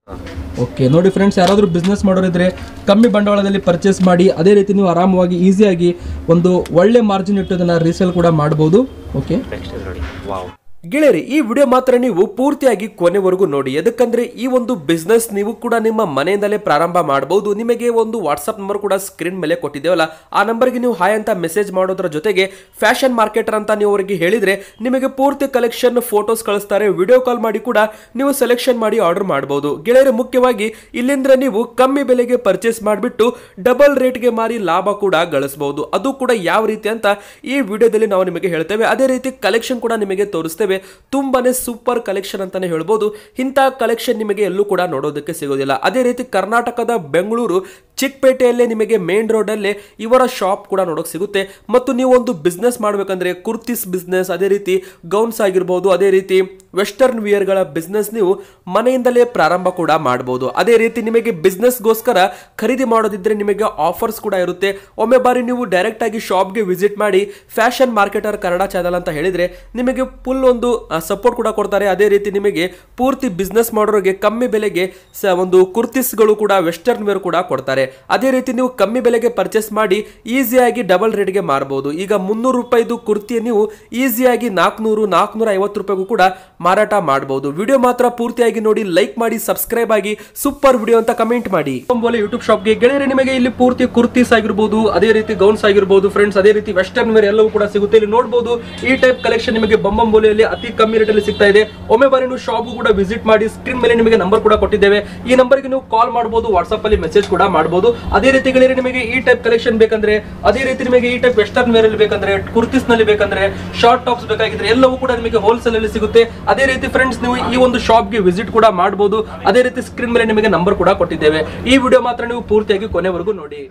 Okay ನೋಡಿ friends ಯಾರಾದರೂ business ಮಾಡೋರಿದ್ರೆ ಕಮ್ಮಿ ಬಂಡವಾಳದಲ್ಲಿ ಪರ್ಚೇಸ್ ಮಾಡಿ ಅದೇ ರೀತಿ ನೀವು ಆರಾಮವಾಗಿ ಈಸಿಯಾಗಿ ಒಂದು ಒಳ್ಳೆ ಮಾರ್ಜಿನ್ ಇಟ್ಟು ಅದನ್ನು ರೀಸೇಲ್ ಕೂಡ ಮಾಡ್ಬೋದು ಓಕೆ ನೆಕ್ಸ್ಟ್ ಇದು ನೋಡಿ ವಾವ್ ಗೆಳೆಯರಿ ಈ ವಿಡಿಯೋ ಮಾತ್ರ ನೀವು ಪೂರ್ತಿಯಾಗಿ ಕೊನೆವರೆಗೂ ನೋಡಿ ಎದಕ್ಕಂದ್ರೆ ಈ ಒಂದು ಬಿಸ್ನೆಸ್ ನೀವು ಕೂಡ ನಿಮ್ಮ ಮನೆಯಿಂದಲೇ ಪ್ರಾರಂಭ ಮಾಡಬಹುದು ನಿಮಗೆ ಒಂದು ವಾಟ್ಸ್ಆಪ್ ನಂಬರ್ ಕೂಡ ಸ್ಕ್ರೀನ್ ಮೇಲೆ ಕೊಟ್ಟಿದ್ದೇವಲ್ಲ ಆ ನಂಬರ್ಗೆ ನೀವು ಹಾಯ್ ಅಂತ ಮೆಸೇಜ್ ಮಾಡೋದ್ರ ಜೊತೆಗೆ ಫ್ಯಾಷನ್ ಮಾರ್ಕೆಟರ್ ಅಂತ ನೀವು ಅವರಿಗೆ ಹೇಳಿದ್ರೆ ನಿಮಗೆ ಪೂರ್ತಿ ಕಲೆಕ್ಷನ್ ಫೋಟೋಸ್ ಕಳಿಸ್ತಾರೆ ವಿಡಿಯೋ ಕಾಲ್ ಮಾಡಿ ಕೂಡ ನೀವು ಸೆಲೆಕ್ಷನ್ ಮಾಡಿ ಆರ್ಡರ್ ಮಾಡಬಹುದು ಗೆಳೆಯರಿ ಮುಖ್ಯವಾಗಿ ಇಲ್ಲಿಂದ ನೀವು ಕಮ್ಮಿ ಬೆಲೆಗೆ ಪರ್ಚೇಸ್ ಮಾಡಿಬಿಟ್ಟು ಡಬಲ್ ರೇಟ್ಗೆ ಮಾರಿ ಲಾಭ ಕೂಡ ಗಳಿಸಬಹುದು ಅದು ಕೂಡ ಯಾವ ರೀತಿ ಅಂತ ಈ ವಿಡಿಯೋದಲ್ಲಿ ನಾವು ನಿಮಗೆ ಹೇಳ್ತೇವೆ ಅದೇ ರೀತಿ ಕಲೆಕ್ಷನ್ ಕೂಡ ನಿಮಗೆ ತೋರಿಸ್ತೇವೆ ತುಂಬಾನೇ ಸೂಪರ್ ಕಲೆಕ್ಷನ್ ಅಂತಾನೆ ಹೇಳ್ಬೋದು ಇಂಥ ಕಲೆಕ್ಷನ್ ನಿಮಗೆ ಎಲ್ಲೂ ಕೂಡ ನೋಡೋದಕ್ಕೆ ಸಿಗೋದಿಲ್ಲ ಅದೇ ರೀತಿ ಕರ್ನಾಟಕದ ಬೆಂಗಳೂರು ಚಿಕ್ಕಪೇಟೆಯಲ್ಲೇ ನಿಮಗೆ ಮೇನ್ ರೋಡಲ್ಲೇ ಇವರ ಶಾಪ್ ಕೂಡ ನೋಡೋಕೆ ಸಿಗುತ್ತೆ ಮತ್ತು ನೀವು ಒಂದು ಬಿಸ್ನೆಸ್ ಮಾಡಬೇಕಂದ್ರೆ ಕುರ್ತಿಸ್ ಬಿಸ್ನೆಸ್ ಅದೇ ರೀತಿ ಗೌನ್ಸ್ ಆಗಿರ್ಬೋದು ಅದೇ ರೀತಿ ವೆಸ್ಟರ್ನ್ ವಿಯರ್ಗಳ ಬಿಸ್ನೆಸ್ ನೀವು ಮನೆಯಿಂದಲೇ ಪ್ರಾರಂಭ ಕೂಡ ಮಾಡಬಹುದು ಅದೇ ರೀತಿ ನಿಮಗೆ ಬಿಸ್ನೆಸ್ಗೋಸ್ಕರ ಖರೀದಿ ಮಾಡೋದಿದ್ರೆ ನಿಮಗೆ ಆಫರ್ಸ್ ಕೂಡ ಇರುತ್ತೆ ಒಮ್ಮೆ ಬಾರಿ ನೀವು ಡೈರೆಕ್ಟ್ ಆಗಿ ಶಾಪ್ಗೆ ವಿಸಿಟ್ ಮಾಡಿ ಫ್ಯಾಷನ್ ಮಾರ್ಕೆಟರ್ ಕನ್ನಡ ಚಾನಲ್ ಅಂತ ಹೇಳಿದ್ರೆ ನಿಮಗೆ ಫುಲ್ ಒಂದು ಸಪೋರ್ಟ್ ಕೂಡ ಕೊಡ್ತಾರೆ ಅದೇ ರೀತಿ ನಿಮಗೆ ಪೂರ್ತಿ ಬಿಸ್ನೆಸ್ ಮಾಡೋರಿಗೆ ಕಮ್ಮಿ ಬೆಲೆಗೆ ಸ ಒಂದು ಕುರ್ತಿಸ್ಗಳು ಕೂಡ ವೆಸ್ಟರ್ನ್ ವೇರ್ ಕೂಡ ಕೊಡ್ತಾರೆ ಅದೇ ರೀತಿ ನೀವು ಕಮ್ಮಿ ಬೆಲೆಗೆ ಪರ್ಚೇಸ್ ಮಾಡಿ ಈಸಿಯಾಗಿ ಡಬಲ್ ರೇಟ್ಗೆ ಮಾರಬಹುದು ಈಗ ಮುನ್ನೂರು ರೂಪಾಯಿದು ಕುರ್ತಿ ನೀವು ಈಸಿಯಾಗಿ ನಾಲ್ಕುನೂರು ನಾಲ್ಕುನೂರ ಐವತ್ತು ರೂಪಾಯಿಗೂ ಕೂಡ ಮಾರಾಟ ಮಾಡಬಹುದು ವಿಡಿಯೋ ಮಾತ್ರ ಪೂರ್ತಿಯಾಗಿ ನೋಡಿ ಲೈಕ್ ಮಾಡಿ ಸಬ್ಸ್ಕ್ರೈಬ್ ಆಗಿ ಸೂಪರ್ ವಿಡಿಯೋ ಅಂತ ಕಮೆಂಟ್ ಮಾಡಿ ಬೋಲೆ ಯೂಟ್ಯೂಬ್ ಶಾಪ್ಗೆ ಗೆಳೆಯರೆ ನಿಮಗೆ ಇಲ್ಲಿ ಪೂರ್ತಿ ಕುರ್ತೀಸ್ ಆಗಿರ್ಬೋದು ಅದೇ ರೀತಿ ಗೌನ್ಸ್ ಆಗಿರ್ಬೋದು ಫ್ರೆಂಡ್ಸ್ ಅದೇ ರೀತಿ ವೆಸ್ಟರ್ನ್ ವೇರ್ ಎಲ್ಲವೂ ಕೂಡ ಸಿಗುತ್ತೆ ಇಲ್ಲಿ ನೋಡಬಹುದು ಈ ಟೈಪ್ ಕಲೆಕ್ಷನ್ ನಿಮಗೆ ಬೊಂಬಂಬೋಲೆಯಲ್ಲಿ ಅತಿ ಕಮ್ಮಿ ರೇಟಲ್ಲಿ ಸಿಗ್ತಾ ಇದೆ ಒಮ್ಮೆ ಬಾರಿ ನೀವು ಶಾಪ್ ಕೂಡ ವಿಸಿಟ್ ಮಾಡಿ ಸ್ಕ್ರೀನ್ ಮೇಲೆ ನಿಮಗೆ ನಂಬರ್ ಕೂಡ ಕೊಟ್ಟಿದ್ದೇವೆ ಈ ನಂಬರ್ಗೆ ನೀವು ಕಾಲ್ ಮಾಡಬಹುದು ವಾಟ್ಸ್ಆಪ್ ಅಲ್ಲಿ ಮೆಸೇಜ್ ಕೂಡ ಮಾಡಬಹುದು ಅದೇ ರೀತಿ ಗೆಳೆಯರೆ ನಿಮಗೆ ಈ ಟೈಪ್ ಕಲೆಕ್ಷನ್ ಬೇಕಂದ್ರೆ ಅದೇ ರೀತಿ ನಿಮಗೆ ಈ ಟೈಪ್ ವೆಸ್ಟರ್ನ್ ವೇರ್ ಅಲ್ಲಿ ಬೇಕಂದ್ರೆ ಕುರ್ತಿಸ್ ನಲ್ಲಿ ಬೇಕಂದ್ರೆ ಶಾರ್ಟ್ ಟಾಪ್ಸ್ ಬೇಕಾಗಿದ್ರೆ ಎಲ್ಲವೂ ಕೂಡ ನಿಮಗೆ ಹೋಲ್ಸೇಲ್ ಅಲ್ಲಿ ಸಿಗುತ್ತೆ ಅದೇ ರೀತಿ ಫ್ರೆಂಡ್ಸ್ ನೀವು ಈ ಒಂದು ಶಾಪ್ಗೆ ವಿಸಿಟ್ ಕೂಡ ಮಾಡಬಹುದು ಅದೇ ರೀತಿ ಸ್ಕ್ರೀನ್ ಮೇಲೆ ನಿಮಗೆ ನಂಬರ್ ಕೂಡ ಕೊಟ್ಟಿದ್ದೇವೆ ಈ ವಿಡಿಯೋ ಮಾತ್ರ ನೀವು ಪೂರ್ತಿಯಾಗಿ ಕೊನೆವರೆಗೂ ನೋಡಿ